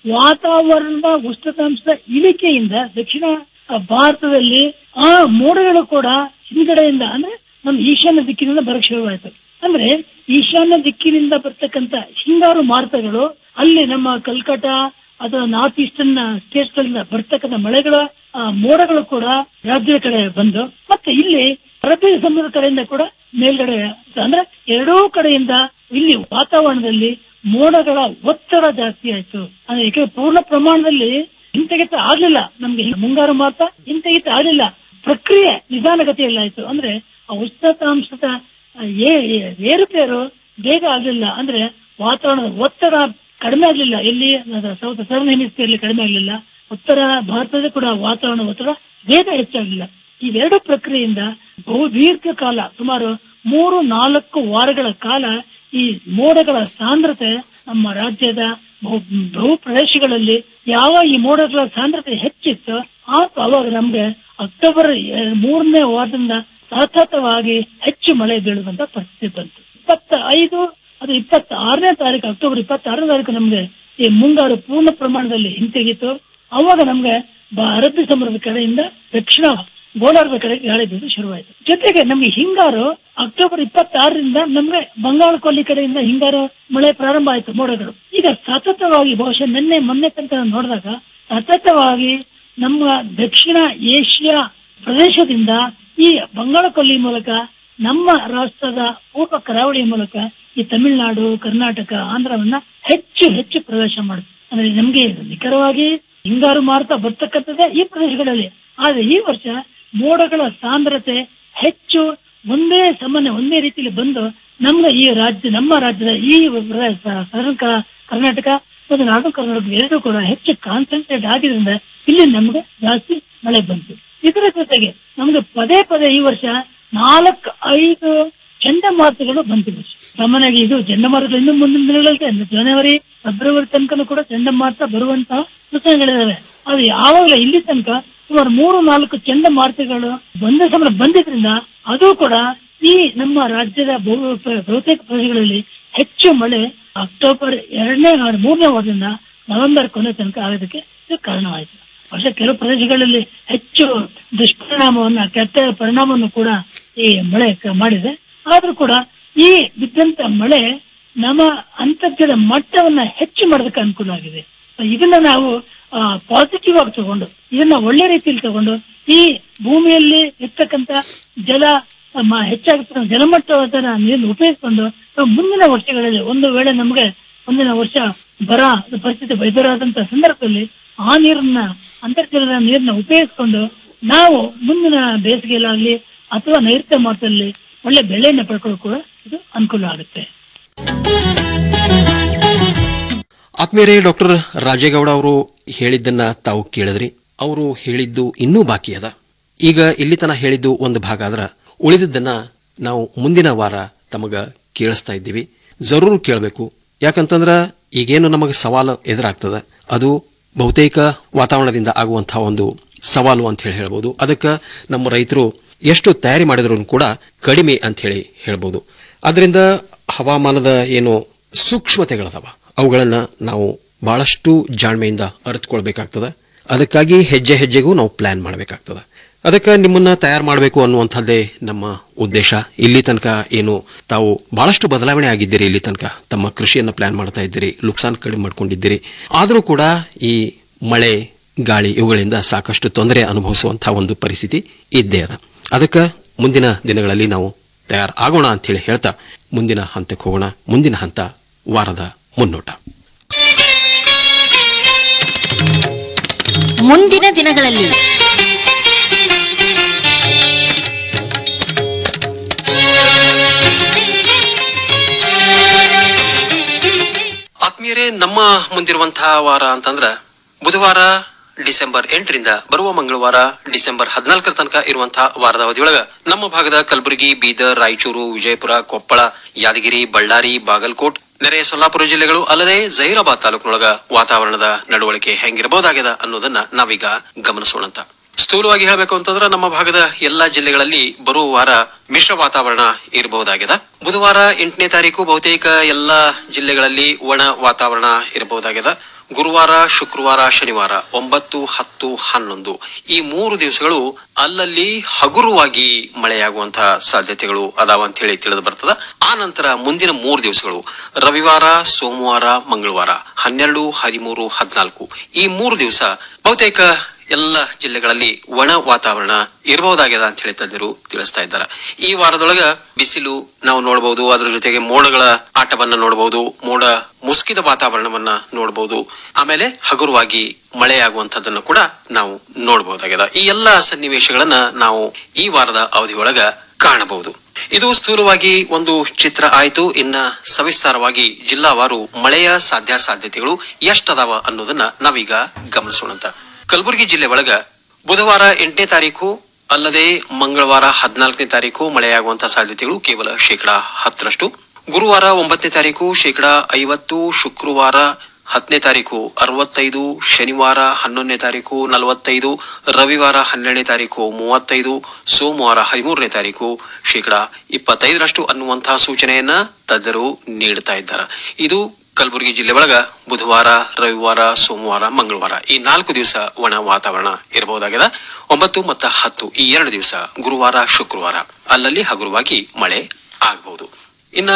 ವಾತಾವರಣದ ಉಷ್ಣತಾಂಶದ ಇಳಿಕೆಯಿಂದ ದಕ್ಷಿಣ ಭಾರತದಲ್ಲಿ ಆ ಮೋಡಗಳು ಕೂಡ ಹಿಂದ್ಗಡೆಯಿಂದ ಅಂದ್ರೆ ನಮ್ಮ ಈಶಾನ್ಯ ದಿಕ್ಕಿನಿಂದ ಬರಕ್ ಶುರುವಾಯ್ತು ಅಂದ್ರೆ ಈಶಾನ್ಯ ದಿಕ್ಕಿನಿಂದ ಬರ್ತಕ್ಕಂತ ಹಿಂಗಾರು ಮಾರುತಗಳು ಅಲ್ಲಿ ನಮ್ಮ ಕಲ್ಕಟ್ಟ ಅಥವಾ ನಾರ್ತ್ ಈಸ್ಟರ್ನ್ ಸ್ಟೇಟ್ಸ್ ಗಳಿಂದ ಬರ್ತಕ್ಕಂಥ ಮಳೆಗಳ ಆ, ಮೋಡಗಳು ಕೂಡ ರಾಜ್ಯದ ಕಡೆ ಬಂದು ಮತ್ತೆ ಇಲ್ಲಿ ಅರಬ್ಬಿ ಸಮುದ್ರ ಕಡೆಯಿಂದ ಕೂಡ ಮೇಲ್ಗಡೆ ಅಂದ್ರೆ ಎರಡೂ ಕಡೆಯಿಂದ ಇಲ್ಲಿ ವಾತಾವರಣದಲ್ಲಿ ಮೋಡಗಳ ಒತ್ತಡ ಜಾಸ್ತಿ ಆಯ್ತು ಅಂದ್ರೆ ಏಕೆ ಪೂರ್ಣ ಪ್ರಮಾಣದಲ್ಲಿ ಹಿಂತೆಗೆತ ಆಗ್ಲಿಲ್ಲ ನಮ್ಗೆ ಮುಂಗಾರು ಮಾತ್ರ ಹಿಂತೆಗೆತ ಆಗ್ಲಿಲ್ಲ ಪ್ರಕ್ರಿಯೆ ನಿಧಾನಗತಿಯಲ್ಲಿ ಆಯ್ತು ಅಂದ್ರೆ ಆ ಉಷ್ಣತಾಂಶದ ಏ- ಏ- ಏರುಪೇರು ಬೇಗ ಆಗ್ಲಿಲ್ಲ ಅಂದ್ರೆ ವಾತಾವರಣದ ಒತ್ತಡ ಕಡಿಮೆ ಆಗ್ಲಿಲ್ಲ ಎಲ್ಲಿ ಸೌತ್ ಸದರ್ನ್ ಹೆಮಿಸ್ಫಿಯರ್ಲಿ ಕಡಿಮೆ ಆಗ್ಲಿಲ್ಲ ಉತ್ತರ ಭಾರತದ ಕೂಡ ವಾತಾವರಣ ಒತ್ತಡ ಬೇಗ ಹೆಚ್ಚಾಗಲಿಲ್ಲ ಇವೆರಡು ಪ್ರಕ್ರಿಯೆಯಿಂದ ಬಹು ದೀರ್ಘ ಕಾಲ ಸುಮಾರು ಮೂರು ನಾಲ್ಕು ವಾರಗಳ ಕಾಲ ಈ ಮೋಡಗಳ ಸಾಂದ್ರತೆ ನಮ್ಮ ರಾಜ್ಯದ ಬಹು ಬಹು ಪ್ರದೇಶಗಳಲ್ಲಿ ಯಾವ ಈ ಮೋಡಗಳ ಸಾಂದ್ರತೆ ಹೆಚ್ಚಿತ್ತು ಆ ಅವಾಗ ನಮ್ಗೆ ಅಕ್ಟೋಬರ್ ಎ- ಮೂರನೇ ವಾರದಿಂದ ಸತತವಾಗಿ ಹೆಚ್ಚು ಮಳೆ ಬೀಳುವಂತ ಪರಿಸ್ಥಿತಿ ಬಂತು ಇಪ್ಪತ್ತ ಐದು ಅದು ಇಪ್ಪತ್ತಾರನೇ ತಾರೀಕು ಅಕ್ಟೋಬರ್ ಇಪ್ಪತ್ತಾರನೇ ತಾರೀಕು ನಮ್ಗೆ ಈ ಮುಂಗಾರು ಪೂರ್ಣ ಪ್ರಮಾಣದಲ್ಲಿ ಹಿಂತೆಗೀತು ಅವಾಗ ನಮ್ಗೆ ಬ- ಅರಬ್ಬಿ ಸಮುದ್ರದ ಕಡೆಯಿಂದ ದಕ್ಷಿಣ ಗೋಳಾರ್ಧ ಕಡೆ ಗಾಳಿ ಬೀಸು ಶುರುವಾಯಿತು ಜೊತೆಗೆ ನಮ್ಗೆ ಹಿಂಗಾರು ಅಕ್ಟೋಬರ್ ಇಪ್ಪತ್ತಾರರಿಂದ ನಮ್ಗೆ ಬಂಗಾಳ ಕೊಲ್ಲಿ ಕಡೆಯಿಂದ ಹಿಂಗಾರು ಮಳೆ ಪ್ರಾರಂಭ ಆಯ್ತು ಮೋಡಗಳು ಈಗ ಸತತವಾಗಿ ಬಹುಶಃ ನಿನ್ನೆ ಮೊನ್ನೆ ತನಕ ನಾನ್ ನೋಡಿದಾಗ ಸತತವಾಗಿ ನಮ್ಮ ದಕ್ಷಿಣ ಏಷ್ಯಾ ಪ್ರದೇಶದಿಂದ ಈ ಬಂಗಾಳ ಕೊಲ್ಲಿ ಮೂಲಕ ನಮ್ಮ ರಾಷ್ಟ್ರದ ಪೂರ್ವ ಕರಾವಳಿ ಮೂಲಕ ಈ ತಮಿಳುನಾಡು ಕರ್ನಾಟಕ ಆಂಧ್ರವನ್ನ ಹೆಚ್ಚು ಹೆಚ್ಚು ಪ್ರವೇಶ ಮಾಡುತ್ತೆ ಅಂದ್ರೆ ನಮ್ಗೆ ನಿಖರವಾಗಿ ಹಿಂಗಾರು ಮಾರುತ ಬರ್ತಕ್ಕಂಥದ್ದೇ ಈ ಪ್ರದೇಶಗಳಲ್ಲಿ ಆದ್ರೆ ಈ ವರ್ಷ ಮೋಡಗಳ ಸಾಂದ್ರತೆ ಹೆಚ್ಚು ಒಂದೇ ಸಾಮಾನ್ಯ ಒಂದೇ ರೀತಿಯಲ್ಲಿ ಬಂದು ನಮ್ಮ ಈ ರಾಜ್ಯ ನಮ್ಮ ರಾಜ್ಯದ ಈ ಪ್ರದೇಶ, ಸದರ್ನ್ ಕ- ಕರ್ನಾಟಕ ಮತ್ತು ನಾಡು ಕರ್ನಾಟಕ ಎರಡೂ ಕೂಡ ಹೆಚ್ಚು ಕಾನ್ಸಂಟ್ರೇಟ್ ಆಗಿದ್ರಿಂದ ಇಲ್ಲಿ ನಮ್ಗೆ ಜಾಸ್ತಿ ಮಳೆ ಬಂತು ಇದರ ಜೊತೆಗೆ ನಮ್ಗೆ ಪದೇ ಪದೇ ಈ ವರ್ಷ ನಾಲ್ಕು ಐದು ಚಂಡಮಾರುತಗಳು ಬಂದಿವೆ ಸಾಮಾನ್ಯವಾಗಿ ಇದು ಚಂಡಮಾರುತ ಇನ್ನು ಮುಂದಿನ ದಿನಗಳಲ್ಲಿ ಅಂದ್ರೆ ಜನವರಿ ಫೆಬ್ರವರಿ ತನಕನೂ ಕೂಡ ಚಂಡಮಾರುತ ಬರುವಂತಹ ಸೂಚನೆಗಳಿದಾವೆ ಅದು ಯಾವಾಗಲೂ ಇಲ್ಲಿ ತನಕ ಸುಮಾರು ಮೂರು ನಾಲ್ಕು ಚಂಡಮಾರುತಗಳು ಒಂದೇ ಸಮಯ ಬಂದಿದ್ರಿಂದ ಅದು ಕೂಡ ಈ ನಮ್ಮ ರಾಜ್ಯದ ಬಹು- ಬಹುತೇಕ ಪ್ರದೇಶಗಳಲ್ಲಿ ಹೆಚ್ಚು ಮಳೆ ಅಕ್ಟೋಬರ್ ಎರಡನೇ ವಾರ ಮೂರನೇ ವಾರದಿಂದ ನವೆಂಬರ್ ಕೊನೆ ತನಕ ಆಗೋದಕ್ಕೆ ಇದು ಕಾರಣವಾಯಿತು ವರ್ಷ ಕೆಲವು ಪ್ರದೇಶಗಳಲ್ಲಿ ಹೆಚ್ಚು ದುಷ್ಪರಿಣಾಮವನ್ನ ಕೆಟ್ಟ ಪರಿಣಾಮವನ್ನು ಕೂಡ ಈ ಮಳೆ ಕ- ಮಾಡಿದೆ ಆದ್ರೂ ಕೂಡ ಈ ಬಿದ್ದಂತ ಮಳೆ ನಮ್ಮ ಅಂತರ್ಜಲ ಮಟ್ಟವನ್ನ ಹೆಚ್ಚು ಮಾಡೋದಕ್ಕೆ ಅನುಕೂಲ ಆಗಿದೆ ಇದನ್ನ ನಾವು ಪಾಸಿಟಿವ್ ಆಗಿ ತಗೊಂಡು ಇದನ್ನ ಒಳ್ಳೆ ರೀತಿಯಲ್ಲಿ ತಗೊಂಡು ಈ ಭೂಮಿಯಲ್ಲಿ ಇರ್ತಕ್ಕಂತ ಜಲ ಮ- ಹೆಚ್ಚಾಗಿರ್ತಕ್ಕಂಥ ಜಲಮಟ್ಟದ ನೀರನ್ನು ಉಪಯೋಗಿಸಿಕೊಂಡು ನಾವು ಮುಂದಿನ ವರ್ಷಗಳಲ್ಲಿ ಒಂದು ವೇಳೆ ನಮಗೆ ಮುಂದಿನ ವರ್ಷ ಬರ ಪರಿಸ್ಥಿತಿ ಎದುರಾದಂತ ಸಂದರ್ಭದಲ್ಲಿ ಆ ನೀರನ್ನ ಅಂತರ್ಜಲದ ನೀರನ್ನ ಉಪಯೋಗಿಸಿಕೊಂಡು ನಾವು ಮುಂದಿನ ಬೇಸಿಗೆಯಲ್ಲಾಗ್ಲಿ ಅಥವಾ ನೈಋತ್ಯ ಮಾಸದಲ್ಲಿ ಒಳ್ಳೆ ಬೆಳೆಯನ್ನ ಪಡ್ಕೊಳ್ಳೋಕೆ ಕೂಡ ಇದು ಅನುಕೂಲ ಆಗುತ್ತೆ ಆತ್ಮೀಯರೇ ಡಾಕ್ಟರ್ ರಾಜೇಗೌಡ ಅವರು ಹೇಳಿದ್ದನ್ನ ತಾವು ಕೇಳಿದ್ರಿ ಅವರು ಹೇಳಿದ್ದು ಇನ್ನೂ ಬಾಕಿ ಅದ ಈಗ ಇಲ್ಲಿ ತನ ಹೇಳಿದ್ದು ಒಂದು ಭಾಗ ಆದ್ರ ಉಳಿದಿದ್ದನ್ನ ನಾವು ಮುಂದಿನ ವಾರ ತಮಗ ಕೇಳಿಸ್ತಾ ಇದ್ದೀವಿ ಜರೂರು ಕೇಳಬೇಕು ಯಾಕಂತಂದ್ರ ಈಗೇನು ನಮಗೆ ಸವಾಲು ಎದುರಾಗ್ತದ ಅದು ಬಹುತೇಕ ವಾತಾವರಣದಿಂದ ಆಗುವಂತಹ ಒಂದು ಸವಾಲು ಅಂತ ಹೇಳಿ ಹೇಳ್ಬೋದು ಅದಕ್ಕೆ ನಮ್ಮ ರೈತರು ಎಷ್ಟು ತಯಾರಿ ಮಾಡಿದ್ರು ಕೂಡ ಕಡಿಮೆ ಅಂತ ಹೇಳಿ ಹೇಳ್ಬೋದು ಅದರಿಂದ ಹವಾಮಾನದ ಏನು ಸೂಕ್ಷ್ಮತೆಗಳದಾವ ಅವುಗಳನ್ನ ನಾವು ಬಹಳಷ್ಟು ಜಾಣ್ಮೆಯಿಂದ ಅರಿತುಕೊಳ್ಬೇಕಾಗ್ತದ ಅದಕ್ಕಾಗಿ ಹೆಜ್ಜೆ ಹೆಜ್ಜೆಗೂ ನಾವು ಪ್ಲಾನ್ ಮಾಡಬೇಕಾಗ್ತದ ಅದಕ್ಕೆ ನಿಮ್ಮನ್ನ ತಯಾರು ಮಾಡಬೇಕು ಅನ್ನುವಂಥದ್ದೇ ನಮ್ಮ ಉದ್ದೇಶ ಇಲ್ಲಿ ತನಕ ಏನು ತಾವು ಬಹಳಷ್ಟು ಬದಲಾವಣೆ ಆಗಿದ್ದೀರಿ ಇಲ್ಲಿ ತನಕ ತಮ್ಮ ಕೃಷಿಯನ್ನು ಪ್ಲಾನ್ ಮಾಡ್ತಾ ಇದ್ದೀರಿ ಲುಕ್ಸಾನ್ ಕಡಿಮೆ ಮಾಡ್ಕೊಂಡಿದ್ದೀರಿ ಆದರೂ ಕೂಡ ಈ ಮಳೆ ಗಾಳಿ ಇವುಗಳಿಂದ ಸಾಕಷ್ಟು ತೊಂದರೆ ಅನುಭವಿಸುವಂತಹ ಒಂದು ಪರಿಸ್ಥಿತಿ ಇದ್ದೇ ಅದ ಅದಕ್ಕೆ ಮುಂದಿನ ದಿನಗಳಲ್ಲಿ ನಾವು ತಯಾರು ಆಗೋಣ ಅಂತ ಹೇಳಿ ಹೇಳ್ತಾ ಮುಂದಿನ ಹಂತಕ್ಕೆ ಹೋಗೋಣ ಮುಂದಿನ ಹಂತ ವಾರದ ಮುನ್ನೋಟ ಮುಂದಿನ ದಿನಗಳಲ್ಲಿ ಆತ್ಮೀಯರೇ ನಮ್ಮ ಮುಂದಿರುವಂತಹ ವಾರ ಅಂತಂದ್ರ ಬುಧವಾರ ಡಿಸೆಂಬರ್ ಎಂಟರಿಂದ ಬರುವ ಮಂಗಳವಾರ ಡಿಸೆಂಬರ್ ಹದಿನಾಲ್ಕರ ತನಕ ಇರುವಂತಹ ವಾರದ ಅವಧಿಯೊಳಗ ನಮ್ಮ ಭಾಗದ ಕಲಬುರಗಿ ಬೀದರ್ ರಾಯಚೂರು ವಿಜಯಪುರ ಕೊಪ್ಪಳ ಯಾದಗಿರಿ ಬಳ್ಳಾರಿ ಬಾಗಲಕೋಟ್ ನೆರೆಯ ಸೊಲ್ಲಾಪುರ ಜಿಲ್ಲೆಗಳು ಅಲ್ಲದೆ ಜಹೀರಾಬಾದ್ ತಾಲೂಕಿನೊಳಗ ವಾತಾವರಣದ ನಡವಳಿಕೆ ಹೆಂಗಿರಬಹುದಾಗಿದೆ ಅನ್ನೋದನ್ನ ನಾವೀಗ ಗಮನಿಸೋಣಂತ ಸ್ಥೂಲವಾಗಿ ಹೇಳಬೇಕು ಅಂತಂದ್ರೆ ನಮ್ಮ ಭಾಗದ ಎಲ್ಲಾ ಜಿಲ್ಲೆಗಳಲ್ಲಿ ಬರುವ ವಾರ ಮಿಶ್ರ ವಾತಾವರಣ ಇರಬಹುದಾಗಿದೆ ಬುಧವಾರ ಎಂಟನೇ ತಾರೀಕು ಬಹುತೇಕ ಎಲ್ಲಾ ಜಿಲ್ಲೆಗಳಲ್ಲಿ ಒಣ ವಾತಾವರಣ ಇರಬಹುದಾಗಿದೆ ಗುರುವಾರ ಶುಕ್ರವಾರ ಶನಿವಾರ ಒಂಬತ್ತು ಹತ್ತು ಹನ್ನೊಂದು ಈ ಮೂರು ದಿವಸಗಳು ಅಲ್ಲಲ್ಲಿ ಹಗುರವಾಗಿ ಮಳೆಯಾಗುವಂತಹ ಸಾಧ್ಯತೆಗಳು ಅದಾವ ಅಂತ ಹೇಳಿ ತಿಳಿದು ಬರ್ತದ ಆ ನಂತರ ಮುಂದಿನ ಮೂರು ದಿವಸಗಳು ರವಿವಾರ ಸೋಮವಾರ ಮಂಗಳವಾರ ಹನ್ನೆರಡು ಹದಿಮೂರು ಹದಿನಾಲ್ಕು ಈ ಮೂರು ದಿವಸ ಬಹುತೇಕ ಎಲ್ಲ ಜಿಲ್ಲೆಗಳಲ್ಲಿ ಒಣ ವಾತಾವರಣ ಇರಬಹುದಾಗ್ಯದ ಅಂತ ಹೇಳಿ ತಜ್ಞರು ತಿಳಿಸ್ತಾ ಇದ್ದಾರೆ ಈ ವಾರದೊಳಗ ಬಿಸಿಲು ನಾವು ನೋಡಬಹುದು ಅದರ ಜೊತೆಗೆ ಮೋಡಗಳ ಆಟವನ್ನ ನೋಡಬಹುದು ಮೋಡ ಮುಸುಕಿದ ವಾತಾವರಣವನ್ನ ನೋಡಬಹುದು ಆಮೇಲೆ ಹಗುರವಾಗಿ ಮಳೆಯಾಗುವಂತದನ್ನು ಕೂಡ ನಾವು ನೋಡಬಹುದಾಗ್ಯದ ಈ ಎಲ್ಲಾ ಸನ್ನಿವೇಶಗಳನ್ನ ನಾವು ಈ ವಾರದ ಅವಧಿಯೊಳಗ ಕಾಣಬಹುದು ಇದು ಸ್ಥೂಲವಾಗಿ ಒಂದು ಚಿತ್ರ ಆಯ್ತು ಇನ್ನ ಸವಿಸ್ತಾರವಾಗಿ ಜಿಲ್ಲಾವಾರು ಮಳೆಯ ಸಾಧ್ಯಾಸಾಧ್ಯತೆಗಳು ಎಷ್ಟದಾವ ಅನ್ನೋದನ್ನ ನಾವೀಗ ಗಮನಿಸೋಣಂತ ಕಲಬುರಗಿ ಜಿಲ್ಲೆ ಒಳಗ ಬುಧವಾರ ಎಂಟನೇ ತಾರೀಕು ಅಲ್ಲದೆ ಮಂಗಳವಾರ ಹದಿನಾಲ್ಕನೇ ತಾರೀಕು ಮಳೆಯಾಗುವಂತಹ ಸಾಧ್ಯತೆಗಳು ಕೇವಲ ಶೇಕಡಾ ಹತ್ತರಷ್ಟು ಗುರುವಾರ ಒಂಬತ್ತನೇ ತಾರೀಕು ಶೇಕಡಾ ಐವತ್ತು ಶುಕ್ರವಾರ ಹತ್ತನೇ ತಾರೀಕು ಅರವತ್ತೈದು ಶನಿವಾರ ಹನ್ನೊಂದನೇ ತಾರೀಕು ನಲವತ್ತೈದು ರವಿವಾರ ಹನ್ನೆರಡನೇ ತಾರೀಕು ಮೂವತ್ತೈದು ಸೋಮವಾರ ಹದಿಮೂರನೇ ತಾರೀಕು ಶೇಕಡಾ ಇಪ್ಪತ್ತೈದರಷ್ಟು ಅನ್ನುವಂತಹ ಸೂಚನೆಯನ್ನ ತಜ್ಞರು ನೀಡುತ್ತಾ ಇದ್ದಾರೆ ಇದು ಕಲಬುರಗಿ ಜಿಲ್ಲೆ ಒಳಗ ಬುಧವಾರ ರವಿವಾರ ಸೋಮವಾರ ಮಂಗಳವಾರ ಈ ನಾಲ್ಕು ದಿವಸ ಒಣ ವಾತಾವರಣ ಇರಬಹುದಾಗಿದೆ ಒಂಬತ್ತು ಮತ್ತು ಹತ್ತು ಈ ಎರಡು ದಿವಸ ಗುರುವಾರ ಶುಕ್ರವಾರ ಅಲ್ಲಲ್ಲಿ ಹಗುರವಾಗಿ ಮಳೆ ಆಗಬಹುದು ಇನ್ನ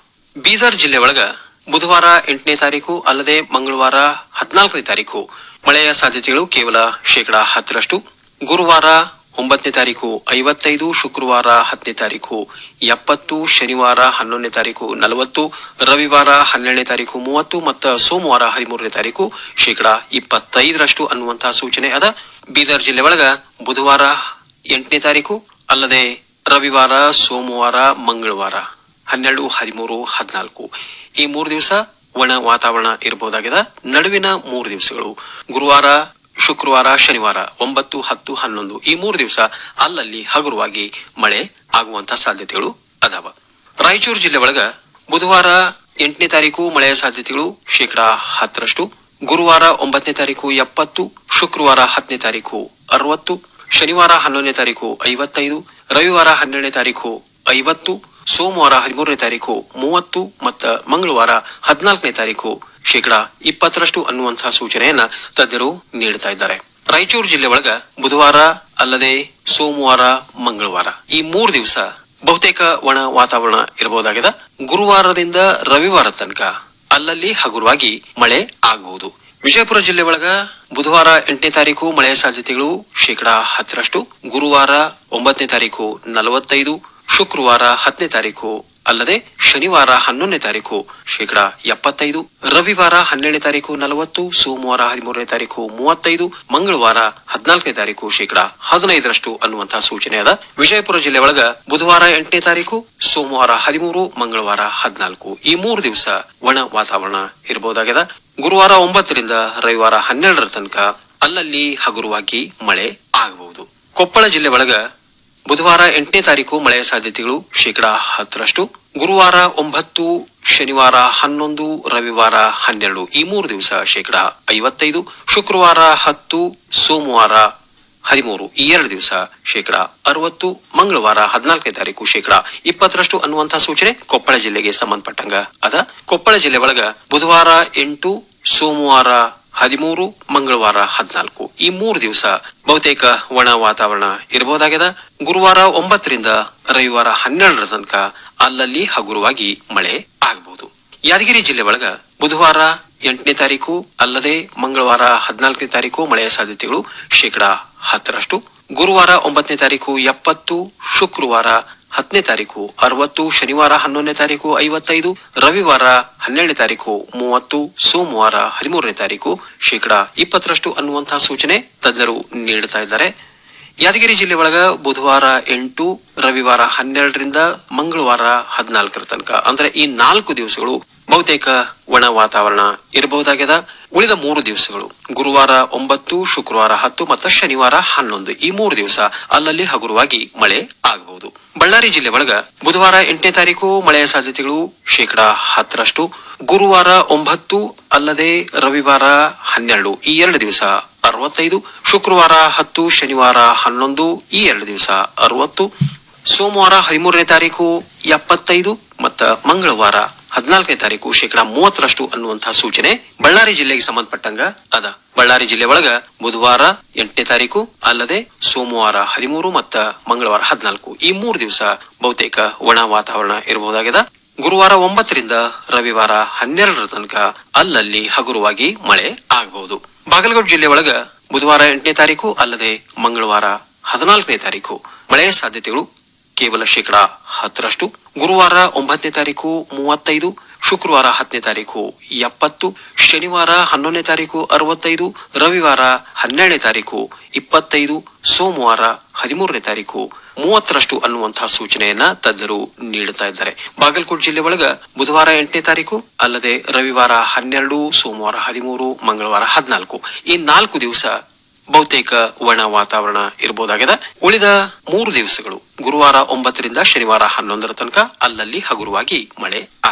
ಬೀದರ್ ಜಿಲ್ಲೆ ಒಳಗ ಬುಧವಾರ ಎಂಟನೇ ತಾರೀಕು ಅಲ್ಲದೆ ಮಂಗಳವಾರ ಹದಿನಾಲ್ಕನೇ ತಾರೀಕು ಮಳೆಯ ಸಾಧ್ಯತೆಗಳು ಕೇವಲ ಶೇಕಡಾ ಹತ್ತರಷ್ಟು ಗುರುವಾರ ಒಂಬತ್ತನೇ ತಾರೀಕು ಐವತ್ತೈದು ಶುಕ್ರವಾರ ಹತ್ತನೇ ತಾರೀಕು ಎಪ್ಪತ್ತು ಶನಿವಾರ ಹನ್ನೊಂದನೇ ತಾರೀಕು ನಲವತ್ತು ರವಿವಾರ ಹನ್ನೆರಡನೇ ತಾರೀಕು ಮೂವತ್ತು ಮತ್ತು ಸೋಮವಾರ ಹದಿಮೂರನೇ ತಾರೀಕು ಶೇಕಡಾ ಇಪ್ಪತ್ತೈದರಷ್ಟು ಅನ್ನುವಂತಹ ಸೂಚನೆ ಅದ ಬೀದರ್ ಜಿಲ್ಲೆ ಒಳಗ ಬುಧವಾರ ಎಂಟನೇ ತಾರೀಕು ಅಲ್ಲದೆ ರವಿವಾರ ಸೋಮವಾರ ಮಂಗಳವಾರ ಹನ್ನೆರಡು ಹದಿಮೂರು ಹದಿನಾಲ್ಕು ಈ ಮೂರು ದಿವಸ ಒಣ ವಾತಾವರಣ ಇರಬಹುದಾಗಿದೆ ನಡುವಿನ ಮೂರು ದಿವಸಗಳು ಗುರುವಾರ ಶುಕ್ರವಾರ ಶನಿವಾರ ಒಂಬತ್ತು ಹತ್ತು ಹನ್ನೊಂದು ಈ ಮೂರು ದಿವಸ ಅಲ್ಲಲ್ಲಿ ಹಗುರವಾಗಿ ಮಳೆ ಆಗುವಂತ ಸಾಧ್ಯತೆಗಳು ಅದಾವ ರಾಯಚೂರು ಜಿಲ್ಲೆ ಒಳಗ ಬುಧವಾರ ಎಂಟನೇ ತಾರೀಕು ಮಳೆಯ ಸಾಧ್ಯತೆಗಳು ಶೇಕಡಾ ಹತ್ತರಷ್ಟು ಗುರುವಾರ ಒಂಬತ್ತನೇ ತಾರೀಕು ಎಪ್ಪತ್ತು ಶುಕ್ರವಾರ ಹತ್ತನೇ ತಾರೀಕು ಅರವತ್ತು ಶನಿವಾರ ಹನ್ನೊಂದನೇ ತಾರೀಕು ಐವತ್ತೈದು ರವಿವಾರ ಹನ್ನೆರಡನೇ ತಾರೀಕು ಐವತ್ತು ಸೋಮವಾರ ಹದಿಮೂರನೇ ತಾರೀಕು ಮೂವತ್ತು ಮತ್ತು ಮಂಗಳವಾರ ಹದಿನಾಲ್ಕನೇ ತಾರೀಕು ಶೇಕಡಾ ಇಪ್ಪತ್ತರಷ್ಟು ಅನ್ನುವಂತಹ ಸೂಚನೆಯನ್ನ ತಜ್ಞರು ನೀಡುತ್ತಾ ಇದ್ದಾರೆ ರಾಯಚೂರು ಜಿಲ್ಲೆ ಒಳಗ ಬುಧವಾರ ಅಲ್ಲದೆ ಸೋಮವಾರ ಮಂಗಳವಾರ ಈ ಮೂರು ದಿವಸ ಬಹುತೇಕ ಒಣ ವಾತಾವರಣ ಇರಬಹುದಾಗಿದೆ ಗುರುವಾರದಿಂದ ರವಿವಾರ ತನಕ ಅಲ್ಲಲ್ಲಿ ಹಗುರವಾಗಿ ಮಳೆ ಆಗಬಹುದು ವಿಜಯಪುರ ಜಿಲ್ಲೆ ಒಳಗ ಬುಧವಾರ ಎಂಟನೇ ತಾರೀಕು ಮಳೆಯ ಸಾಧ್ಯತೆಗಳು ಶೇಕಡಾ ಹತ್ತರಷ್ಟು ಗುರುವಾರ ಒಂಬತ್ತನೇ ತಾರೀಕು ನಲವತ್ತೈದು ಶುಕ್ರವಾರ ಹತ್ತನೇ ತಾರೀಕು ಅಲ್ಲದೆ ಶನಿವಾರ ಹನ್ನೊಂದನೇ ತಾರೀಕು ಶೇಕಡಾ ಎಪ್ಪತ್ತೈದು ರವಿವಾರ ಹನ್ನೆರಡನೇ ತಾರೀಕು ನಲವತ್ತು ಸೋಮವಾರ ಹದಿಮೂರನೇ ತಾರೀಕು ಮೂವತ್ತೈದು ಮಂಗಳವಾರ ಹದಿನಾಲ್ಕನೇ ತಾರೀಕು ಶೇಕಡಾ ಹದಿನೈದರಷ್ಟು ಅನ್ನುವಂತಹ ಸೂಚನೆ ಅದ ವಿಜಯಪುರ ಜಿಲ್ಲೆ ಒಳಗ ಬುಧವಾರ ಎಂಟನೇ ತಾರೀಕು ಸೋಮವಾರ ಹದಿಮೂರು ಮಂಗಳವಾರ ಹದಿನಾಲ್ಕು ಈ ಮೂರು ದಿವಸ ಒಣ ವಾತಾವರಣ ಇರಬಹುದಾಗಿದೆ ಗುರುವಾರ ಒಂಬತ್ತರಿಂದ ರವಿವಾರ ಹನ್ನೆರಡರ ತನಕ ಅಲ್ಲಲ್ಲಿ ಹಗುರವಾಗಿ ಮಳೆ ಆಗಬಹುದು ಕೊಪ್ಪಳ ಜಿಲ್ಲೆ ಒಳಗ ಬುಧವಾರ ಎಂಟನೇ ತಾರೀಕು ಮಳೆಯ ಸಾಧ್ಯತೆಗಳು ಶೇಕಡಾ ಹತ್ತರಷ್ಟು ಗುರುವಾರ ಒಂಬತ್ತು ಶನಿವಾರ ಹನ್ನೊಂದು ರವಿವಾರ ಹನ್ನೆರಡು ಈ ಮೂರು ದಿವಸ ಶೇಕಡಾ ಐವತ್ತೈದು ಶುಕ್ರವಾರ ಹತ್ತು ಸೋಮವಾರ ಹದಿಮೂರು ಈ ಎರಡು ದಿವಸ ಶೇಕಡಾ ಅರವತ್ತು ಮಂಗಳವಾರ ಹದಿನಾಲ್ಕನೇ ತಾರೀಕು ಶೇಕಡಾ ಇಪ್ಪತ್ತರಷ್ಟು ಅನ್ನುವಂತಹ ಸೂಚನೆ ಕೊಪ್ಪಳ ಜಿಲ್ಲೆಗೆ ಸಂಬಂಧಪಟ್ಟಂಗ ಅದ ಕೊಪ್ಪಳ ಜಿಲ್ಲೆ ಒಳಗ ಬುಧವಾರ ಎಂಟು ಸೋಮವಾರ ಹದಿಮೂರು ಮಂಗಳವಾರ ಹದಿನಾಲ್ಕು ಈ ಮೂರು ದಿವಸ ಬಹುತೇಕ ಒಣ ವಾತಾವರಣ ಇರಬಹುದಾಗಿದೆ ಗುರುವಾರ ಒಂಬತ್ತರಿಂದ ರವಿವಾರ ಹನ್ನೆರಡರ ತನಕ ಅಲ್ಲಲ್ಲಿ ಹಗುರವಾಗಿ ಮಳೆ ಆಗಬಹುದು ಯಾದಗಿರಿ ಜಿಲ್ಲೆ ಒಳಗ ಬುಧವಾರ ಎಂಟನೇ ತಾರೀಕು ಅಲ್ಲದೆ ಮಂಗಳವಾರ ಹದಿನಾಲ್ಕನೇ ತಾರೀಕು ಮಳೆಯ ಸಾಧ್ಯತೆಗಳು ಶೇಕಡಾ ಹತ್ತರಷ್ಟು ಗುರುವಾರ ಒಂಬತ್ತನೇ ತಾರೀಕು ಎಪ್ಪತ್ತು ಶುಕ್ರವಾರ ಹತ್ತನೇ ತಾರೀಕು ಅರವತ್ತು ಶನಿವಾರ ಹನ್ನೊಂದನೇ ತಾರೀಕು ಐವತ್ತೈದು ರವಿವಾರ ಹನ್ನೆರಡನೇ ತಾರೀಕು ಮೂವತ್ತು ಸೋಮವಾರ ಹದಿಮೂರನೇ ತಾರೀಕು ಶೇಕಡಾ ಇಪ್ಪತ್ತರಷ್ಟು ಅನ್ನುವಂತಹ ಸೂಚನೆ ತಜ್ಞರು ನೀಡುತ್ತಾ ಇದ್ದಾರೆ ಯಾದಗಿರಿ ಜಿಲ್ಲೆ ಒಳಗ ಬುಧವಾರ ಎಂಟು ರವಿವಾರ ಹನ್ನೆರಡರಿಂದ ಮಂಗಳವಾರ ಹದಿನಾಲ್ಕರ ತನಕ ಅಂದ್ರೆ ಈ ನಾಲ್ಕು ದಿವಸಗಳು ಬಹುತೇಕ ಒಣ ವಾತಾವರಣ ಇರಬಹುದಾಗ್ಯದ ಉಳಿದ ಮೂರು ದಿವಸಗಳು ಗುರುವಾರ ಒಂಬತ್ತು ಶುಕ್ರವಾರ ಹತ್ತು ಮತ್ತು ಶನಿವಾರ ಹನ್ನೊಂದು ಈ ಮೂರು ದಿವಸ ಅಲ್ಲಲ್ಲಿ ಹಗುರವಾಗಿ ಮಳೆ ಆಗಬಹುದು ಬಳ್ಳಾರಿ ಜಿಲ್ಲೆ ಒಳಗ ಬುಧವಾರ ಎಂಟನೇ ತಾರೀಕು ಮಳೆಯ ಸಾಧ್ಯತೆಗಳು ಶೇಕಡಾ ಹತ್ತರಷ್ಟು ಗುರುವಾರ ಒಂಬತ್ತು ಅಲ್ಲದೆ ರವಿವಾರ ಹನ್ನೆರಡು ಈ ಎರಡು ದಿವಸ ಅರವತ್ತೈದು ಶುಕ್ರವಾರ ಹತ್ತು ಶನಿವಾರ ಹನ್ನೊಂದು ಈ ಎರಡು ದಿವಸ ಅರವತ್ತು ಸೋಮವಾರ ಹದಿಮೂರನೇ ತಾರೀಕು ಎಪ್ಪತ್ತೈದು ಮತ್ತು ಮಂಗಳವಾರ ಹದಿನಾಲ್ಕನೇ ತಾರೀಕು ಶೇಕಡಾ ಮೂವತ್ತರಷ್ಟು ಅನ್ನುವಂತಹ ಸೂಚನೆ ಬಳ್ಳಾರಿ ಜಿಲ್ಲೆಗೆ ಸಂಬಂಧಪಟ್ಟಂಗ ಅದ ಬಳ್ಳಾರಿ ಜಿಲ್ಲೆ ಒಳಗ ಬುಧವಾರ ಎಂಟನೇ ತಾರೀಕು ಅಲ್ಲದೆ ಸೋಮವಾರ ಹದಿಮೂರು ಮತ್ತು ಮಂಗಳವಾರ ಹದಿನಾಲ್ಕು ಈ ಮೂರು ದಿವಸ ಬಹುತೇಕ ಒಣ ವಾತಾವರಣ ಇರಬಹುದಾಗಿದೆ ಗುರುವಾರ ಒಂಬತ್ತರಿಂದ ರವಿವಾರ ಹನ್ನೆರಡರ ತನಕ ಅಲ್ಲಲ್ಲಿ ಹಗುರವಾಗಿ ಮಳೆ ಆಗಬಹುದು ಬಾಗಲಕೋಟೆ ಜಿಲ್ಲೆ ಒಳಗ ಬುಧವಾರ ಎಂಟನೇ ತಾರೀಕು ಅಲ್ಲದೆ ಮಂಗಳವಾರ ಹದಿನಾಲ್ಕನೇ ತಾರೀಕು ಮಳೆಯ ಸಾಧ್ಯತೆಗಳು ಕೇವಲ ಶೇಕಡಾ ಹತ್ತರಷ್ಟು ಗುರುವಾರ ಒಂಬತ್ತನೇ ತಾರೀಕು ಮೂವತ್ತೈದು ಶುಕ್ರವಾರ ಹತ್ತನೇ ತಾರೀಕು ಎಪ್ಪತ್ತು ಶನಿವಾರ ಹನ್ನೊಂದನೇ ತಾರೀಕು ಅರವತ್ತೈದು ರವಿವಾರ ಹನ್ನೆರಡನೇ ತಾರೀಕು ಇಪ್ಪತ್ತೈದು ಸೋಮವಾರ ಹದಿಮೂರನೇ ತಾರೀಕು ಮೂವತ್ತರಷ್ಟು ಅನ್ನುವಂತಹ ಸೂಚನೆಯನ್ನ ತಜ್ಞರು ನೀಡುತ್ತಾ ಇದ್ದಾರೆ ಬಾಗಲಕೋಟೆ ಜಿಲ್ಲೆ ಒಳಗ ಬುಧವಾರ ಎಂಟನೇ ತಾರೀಕು ಅಲ್ಲದೆ ರವಿವಾರ ಹನ್ನೆರಡು ಸೋಮವಾರ ಹದಿಮೂರು ಮಂಗಳವಾರ ಹದಿನಾಲ್ಕು ಈ ನಾಲ್ಕು ದಿವಸ ಬಹುತೇಕ ಒಣ ವಾತಾವರಣ ಇರಬಹುದಾಗಿದೆ ಉಳಿದ ಮೂರು ದಿವಸಗಳು ಗುರುವಾರ ಒಂಬತ್ತರಿಂದ ಶನಿವಾರ ಹನ್ನೊಂದರ ತನಕ ಅಲ್ಲಲ್ಲಿ ಹಗುರವಾಗಿ ಮಳೆ ಆಗಬಹುದು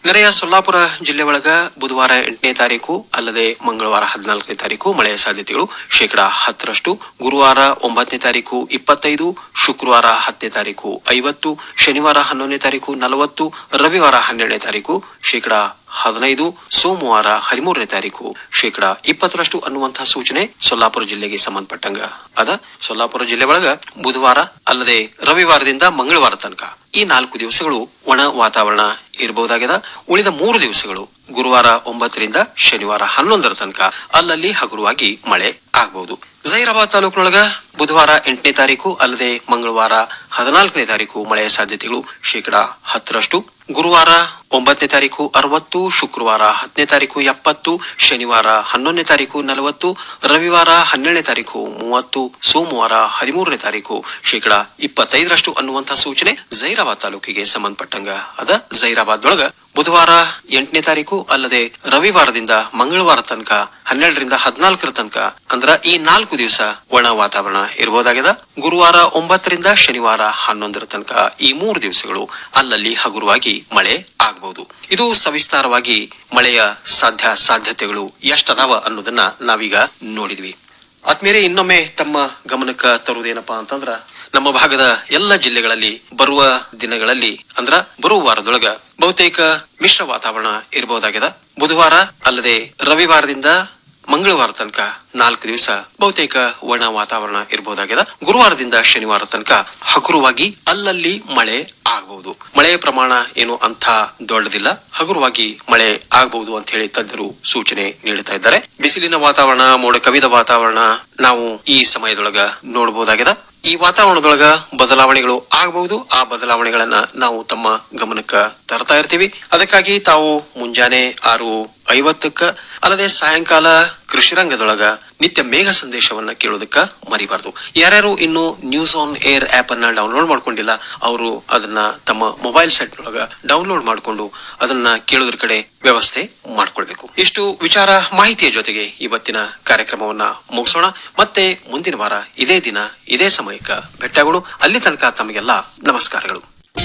ನೆರೆಯ ಸೊಲ್ಲಾಪುರ ಜಿಲ್ಲೆ ಒಳಗ ಬುಧವಾರ ಎಂಟನೇ ತಾರೀಕು ಅಲ್ಲದೆ ಮಂಗಳವಾರ ಹದಿನಾಲ್ಕನೇ ತಾರೀಕು ಮಳೆಯ ಸಾಧ್ಯತೆಗಳು ಶೇಕಡಾ ಹತ್ತರಷ್ಟು ಗುರುವಾರ ಒಂಬತ್ತನೇ ತಾರೀಕು ಇಪ್ಪತ್ತೈದು ಶುಕ್ರವಾರ ಹತ್ತನೇ ತಾರೀಕು ಐವತ್ತು ಶನಿವಾರ ಹನ್ನೊಂದನೇ ತಾರೀಕು ನಲವತ್ತು ರವಿವಾರ ಹನ್ನೆರಡನೇ ತಾರೀಕು ಶೇಕಡಾ ಹದಿನೈದು ಸೋಮವಾರ ಹದಿಮೂರನೇ ತಾರೀಕು ಶೇಕಡಾ ಇಪ್ಪತ್ತರಷ್ಟು ಅನ್ನುವಂತಹ ಸೂಚನೆ ಸೊಲ್ಲಾಪುರ ಜಿಲ್ಲೆಗೆ ಸಂಬಂಧಪಟ್ಟಂಗ ಅದ ಸೊಲ್ಲಾಪುರ ಜಿಲ್ಲೆ ಒಳಗ ಬುಧವಾರ ಅಲ್ಲದೆ ರವಿವಾರದಿಂದ ಮಂಗಳವಾರ ತನಕ ಈ ನಾಲ್ಕು ದಿವಸಗಳು ಒಣ ವಾತಾವರಣ ಇರಬಹುದಾಗಿದೆ ಉಳಿದ ಮೂರು ದಿವಸಗಳು ಗುರುವಾರ ಒಂಬತ್ತರಿಂದ ಶನಿವಾರ ಹನ್ನೊಂದರ ತನಕ ಅಲ್ಲಲ್ಲಿ ಹಗುರವಾಗಿ ಮಳೆ ಆಗಬಹುದು ಜೈರಾಬಾದ್ ತಾಲೂಕಿನೊಳಗ ಬುಧವಾರ ಎಂಟನೇ ತಾರೀಕು ಅಲ್ಲದೆ ಮಂಗಳವಾರ ಹದಿನಾಲ್ಕನೇ ತಾರೀಕು ಮಳೆಯ ಸಾಧ್ಯತೆಗಳು ಶೇಕಡಾ ಹತ್ತರಷ್ಟು ಗುರುವಾರ ಒಂಬತ್ತನೇ ತಾರೀಕು ಅರವತ್ತು ಶುಕ್ರವಾರ ಹತ್ತನೇ ತಾರೀಕು ಎಪ್ಪತ್ತು ಶನಿವಾರ ಹನ್ನೊಂದನೇ ತಾರೀಕು ನಲವತ್ತು ರವಿವಾರ ಹನ್ನೆರಡನೇ ತಾರೀಕು ಮೂವತ್ತು ಸೋಮವಾರ ಹದಿಮೂರನೇ ತಾರೀಕು ಶೇಕಡಾ ಇಪ್ಪತ್ತೈದರಷ್ಟು ಅನ್ನುವಂತಹ ಸೂಚನೆ ಜೈರಾಬಾದ್ ತಾಲೂಕಿಗೆ ಸಂಬಂಧಪಟ್ಟಂಗ ಅದ ಜೈರಾಬಾದ್ ಒಳಗ ಬುಧವಾರ ಎಂಟನೇ ತಾರೀಕು ಅಲ್ಲದೆ ರವಿವಾರದಿಂದ ಮಂಗಳವಾರ ತನಕ ಹನ್ನೆರಡರಿಂದ ಹದಿನಾಲ್ಕರ ತನಕ ಅಂದ್ರ ಈ ನಾಲ್ಕು ದಿವಸ ಒಣ ವಾತಾವರಣ ಇರಬಹುದಾಗಿದೆ ಗುರುವಾರ ಒಂಬತ್ತರಿಂದ ಶನಿವಾರ ಹನ್ನೊಂದರ ತನಕ ಈ ಮೂರು ದಿವಸಗಳು ಅಲ್ಲಲ್ಲಿ ಹಗುರವಾಗಿ ಮಳೆ ಆಗಬಹುದು ಇದು ಸವಿಸ್ತಾರವಾಗಿ ಮಳೆಯ ಸಾಧ್ಯ ಸಾಧ್ಯತೆಗಳು ಎಷ್ಟದಾವ ಅನ್ನೋದನ್ನ ನಾವೀಗ ನೋಡಿದ್ವಿ ಆದ್ಮೇಲೆ ಇನ್ನೊಮ್ಮೆ ತಮ್ಮ ಗಮನಕ್ಕ ತರುವುದೇನಪ್ಪಾ ಅಂತಂದ್ರ ನಮ್ಮ ಭಾಗದ ಎಲ್ಲ ಜಿಲ್ಲೆಗಳಲ್ಲಿ ಬರುವ ದಿನಗಳಲ್ಲಿ ಅಂದ್ರ ಬರುವ ವಾರದೊಳಗ ಬಹುತೇಕ ಮಿಶ್ರ ವಾತಾವರಣ ಇರಬಹುದಾಗಿದೆ ಬುಧವಾರ ಅಲ್ಲದೆ ರವಿವಾರದಿಂದ ಮಂಗಳವಾರ ತನಕ ನಾಲ್ಕು ದಿವಸ ಬಹುತೇಕ ಒಣ ವಾತಾವರಣ ಇರಬಹುದಾಗಿದೆ ಗುರುವಾರದಿಂದ ಶನಿವಾರ ತನಕ ಹಗುರವಾಗಿ ಅಲ್ಲಲ್ಲಿ ಮಳೆ ಆಗಬಹುದು ಮಳೆಯ ಪ್ರಮಾಣ ಏನು ಅಂತ ದೊಡ್ಡದಿಲ್ಲ ಹಗುರವಾಗಿ ಮಳೆ ಆಗಬಹುದು ಅಂತ ಹೇಳಿ ತಜ್ಞರು ಸೂಚನೆ ನೀಡುತ್ತಾ ಇದ್ದಾರೆ ಬಿಸಿಲಿನ ವಾತಾವರಣ ಮೋಡ ಕವಿದ ವಾತಾವರಣ ನಾವು ಈ ಸಮಯದೊಳಗ ನೋಡಬಹುದಾಗಿದೆ ಈ ವಾತಾವರಣದೊಳಗ ಬದಲಾವಣೆಗಳು ಆಗಬಹುದು ಆ ಬದಲಾವಣೆಗಳನ್ನ ನಾವು ತಮ್ಮ ಗಮನಕ್ಕ ತರ್ತಾ ಇರ್ತೀವಿ ಅದಕ್ಕಾಗಿ ತಾವು ಮುಂಜಾನೆ ಆರು ಐವತ್ತಕ್ಕ ಅಲ್ಲದೆ ಸಾಯಂಕಾಲ ಕೃಷಿ ರಂಗದೊಳಗ ನಿತ್ಯ ಮೇಘ ಸಂದೇಶವನ್ನ ಕೇಳೋದಕ್ಕ ಮರಿಬಾರ್ದು ಯಾರ್ಯಾರು ಇನ್ನು ನ್ಯೂಸ್ ಆನ್ ಏರ್ ಆಪ್ ಅನ್ನ ಡೌನ್ಲೋಡ್ ಮಾಡ್ಕೊಂಡಿಲ್ಲ ಅವರು ಅದನ್ನ ತಮ್ಮ ಮೊಬೈಲ್ ಸೆಟ್ ಒಳಗ ಡೌನ್ಲೋಡ್ ಮಾಡಿಕೊಂಡು ಅದನ್ನ ಕೇಳೋದ್ರ ಕಡೆ ವ್ಯವಸ್ಥೆ ಮಾಡ್ಕೊಳ್ಬೇಕು ಇಷ್ಟು ವಿಚಾರ ಮಾಹಿತಿಯ ಜೊತೆಗೆ ಇವತ್ತಿನ ಕಾರ್ಯಕ್ರಮವನ್ನ ಮುಗಿಸೋಣ ಮತ್ತೆ ಮುಂದಿನ ವಾರ ಇದೇ ದಿನ ಇದೇ ಸಮಯಕ್ಕ ಭೇಟಿಯಾಗೋಣ ಅಲ್ಲಿ ತನಕ ತಮಗೆಲ್ಲ ನಮಸ್ಕಾರಗಳು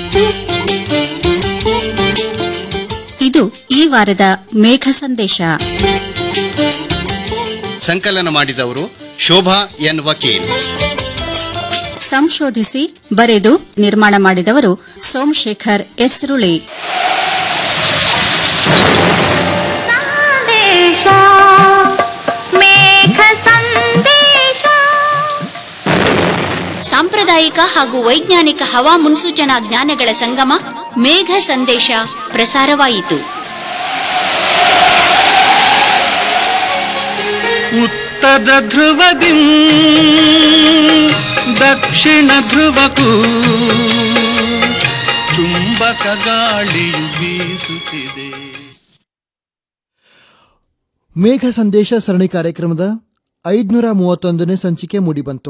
ಇದು ಈ ವಾರದ ಮೇಘ ಸಂದೇಶ ಸಂಕಲನ ಮಾಡಿದವರು ಶೋಭಾ ಎನ್ ವಕೀಲ್ ಸಂಶೋಧಿಸಿ ಬರೆದು ನಿರ್ಮಾಣ ಮಾಡಿದವರು ಸೋಮಶೇಖರ್ ಎಸ್ರುಳಿ ಸಾಂಪ್ರದಾಯಿಕ ಹಾಗೂ ವೈಜ್ಞಾನಿಕ ಹವಾ ಮುನ್ಸೂಚನಾ ಜ್ಞಾನಗಳ ಸಂಗಮ ಮೇಘ ಸಂದೇಶ ಪ್ರಸಾರವಾಯಿತು ಉತ್ತರ ಧ್ರುವದಿ ದಕ್ಷಿಣ ಧ್ರುವಕ್ಕೂ ಚುಂಬಕ ಗಾಳಿಯು ಬೀಸುತ್ತಿದೆ ಮೇಘ ಸಂದೇಶ ಸರಣಿ ಕಾರ್ಯಕ್ರಮದ ಐದುನೂರ ಮೂವತ್ತೊಂದನೇ ಸಂಚಿಕೆ ಮೂಡಿಬಂತು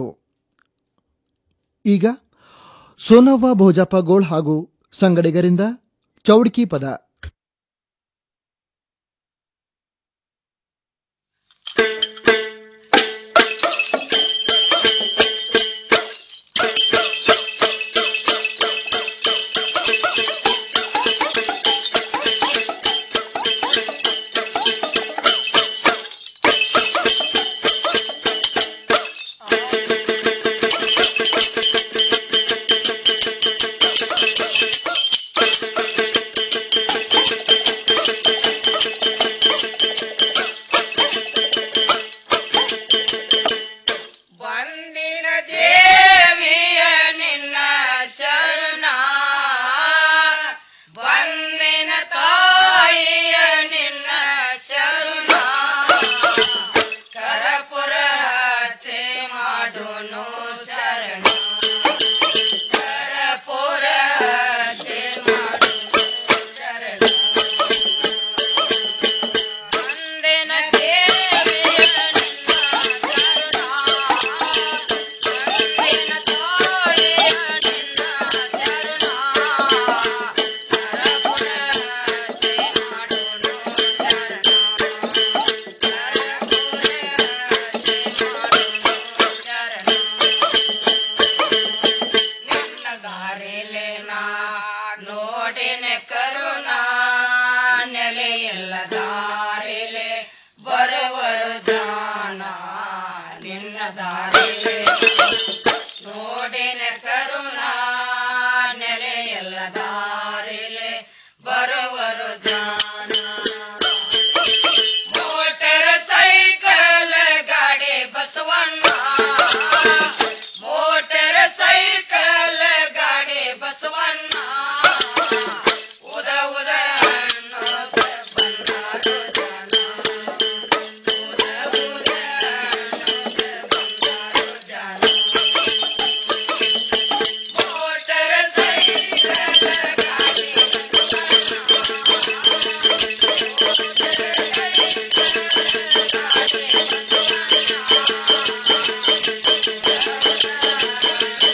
ಈಗ ಸೋನವ್ವ ಭೋಜಪ್ಪ ಗೋಳ್ ಹಾಗೂ ಸಂಗಡಿಗರಿಂದ ಚೌಡ್ಕಿ ಪದ Thank you. ದೇವರ ಜಾಣ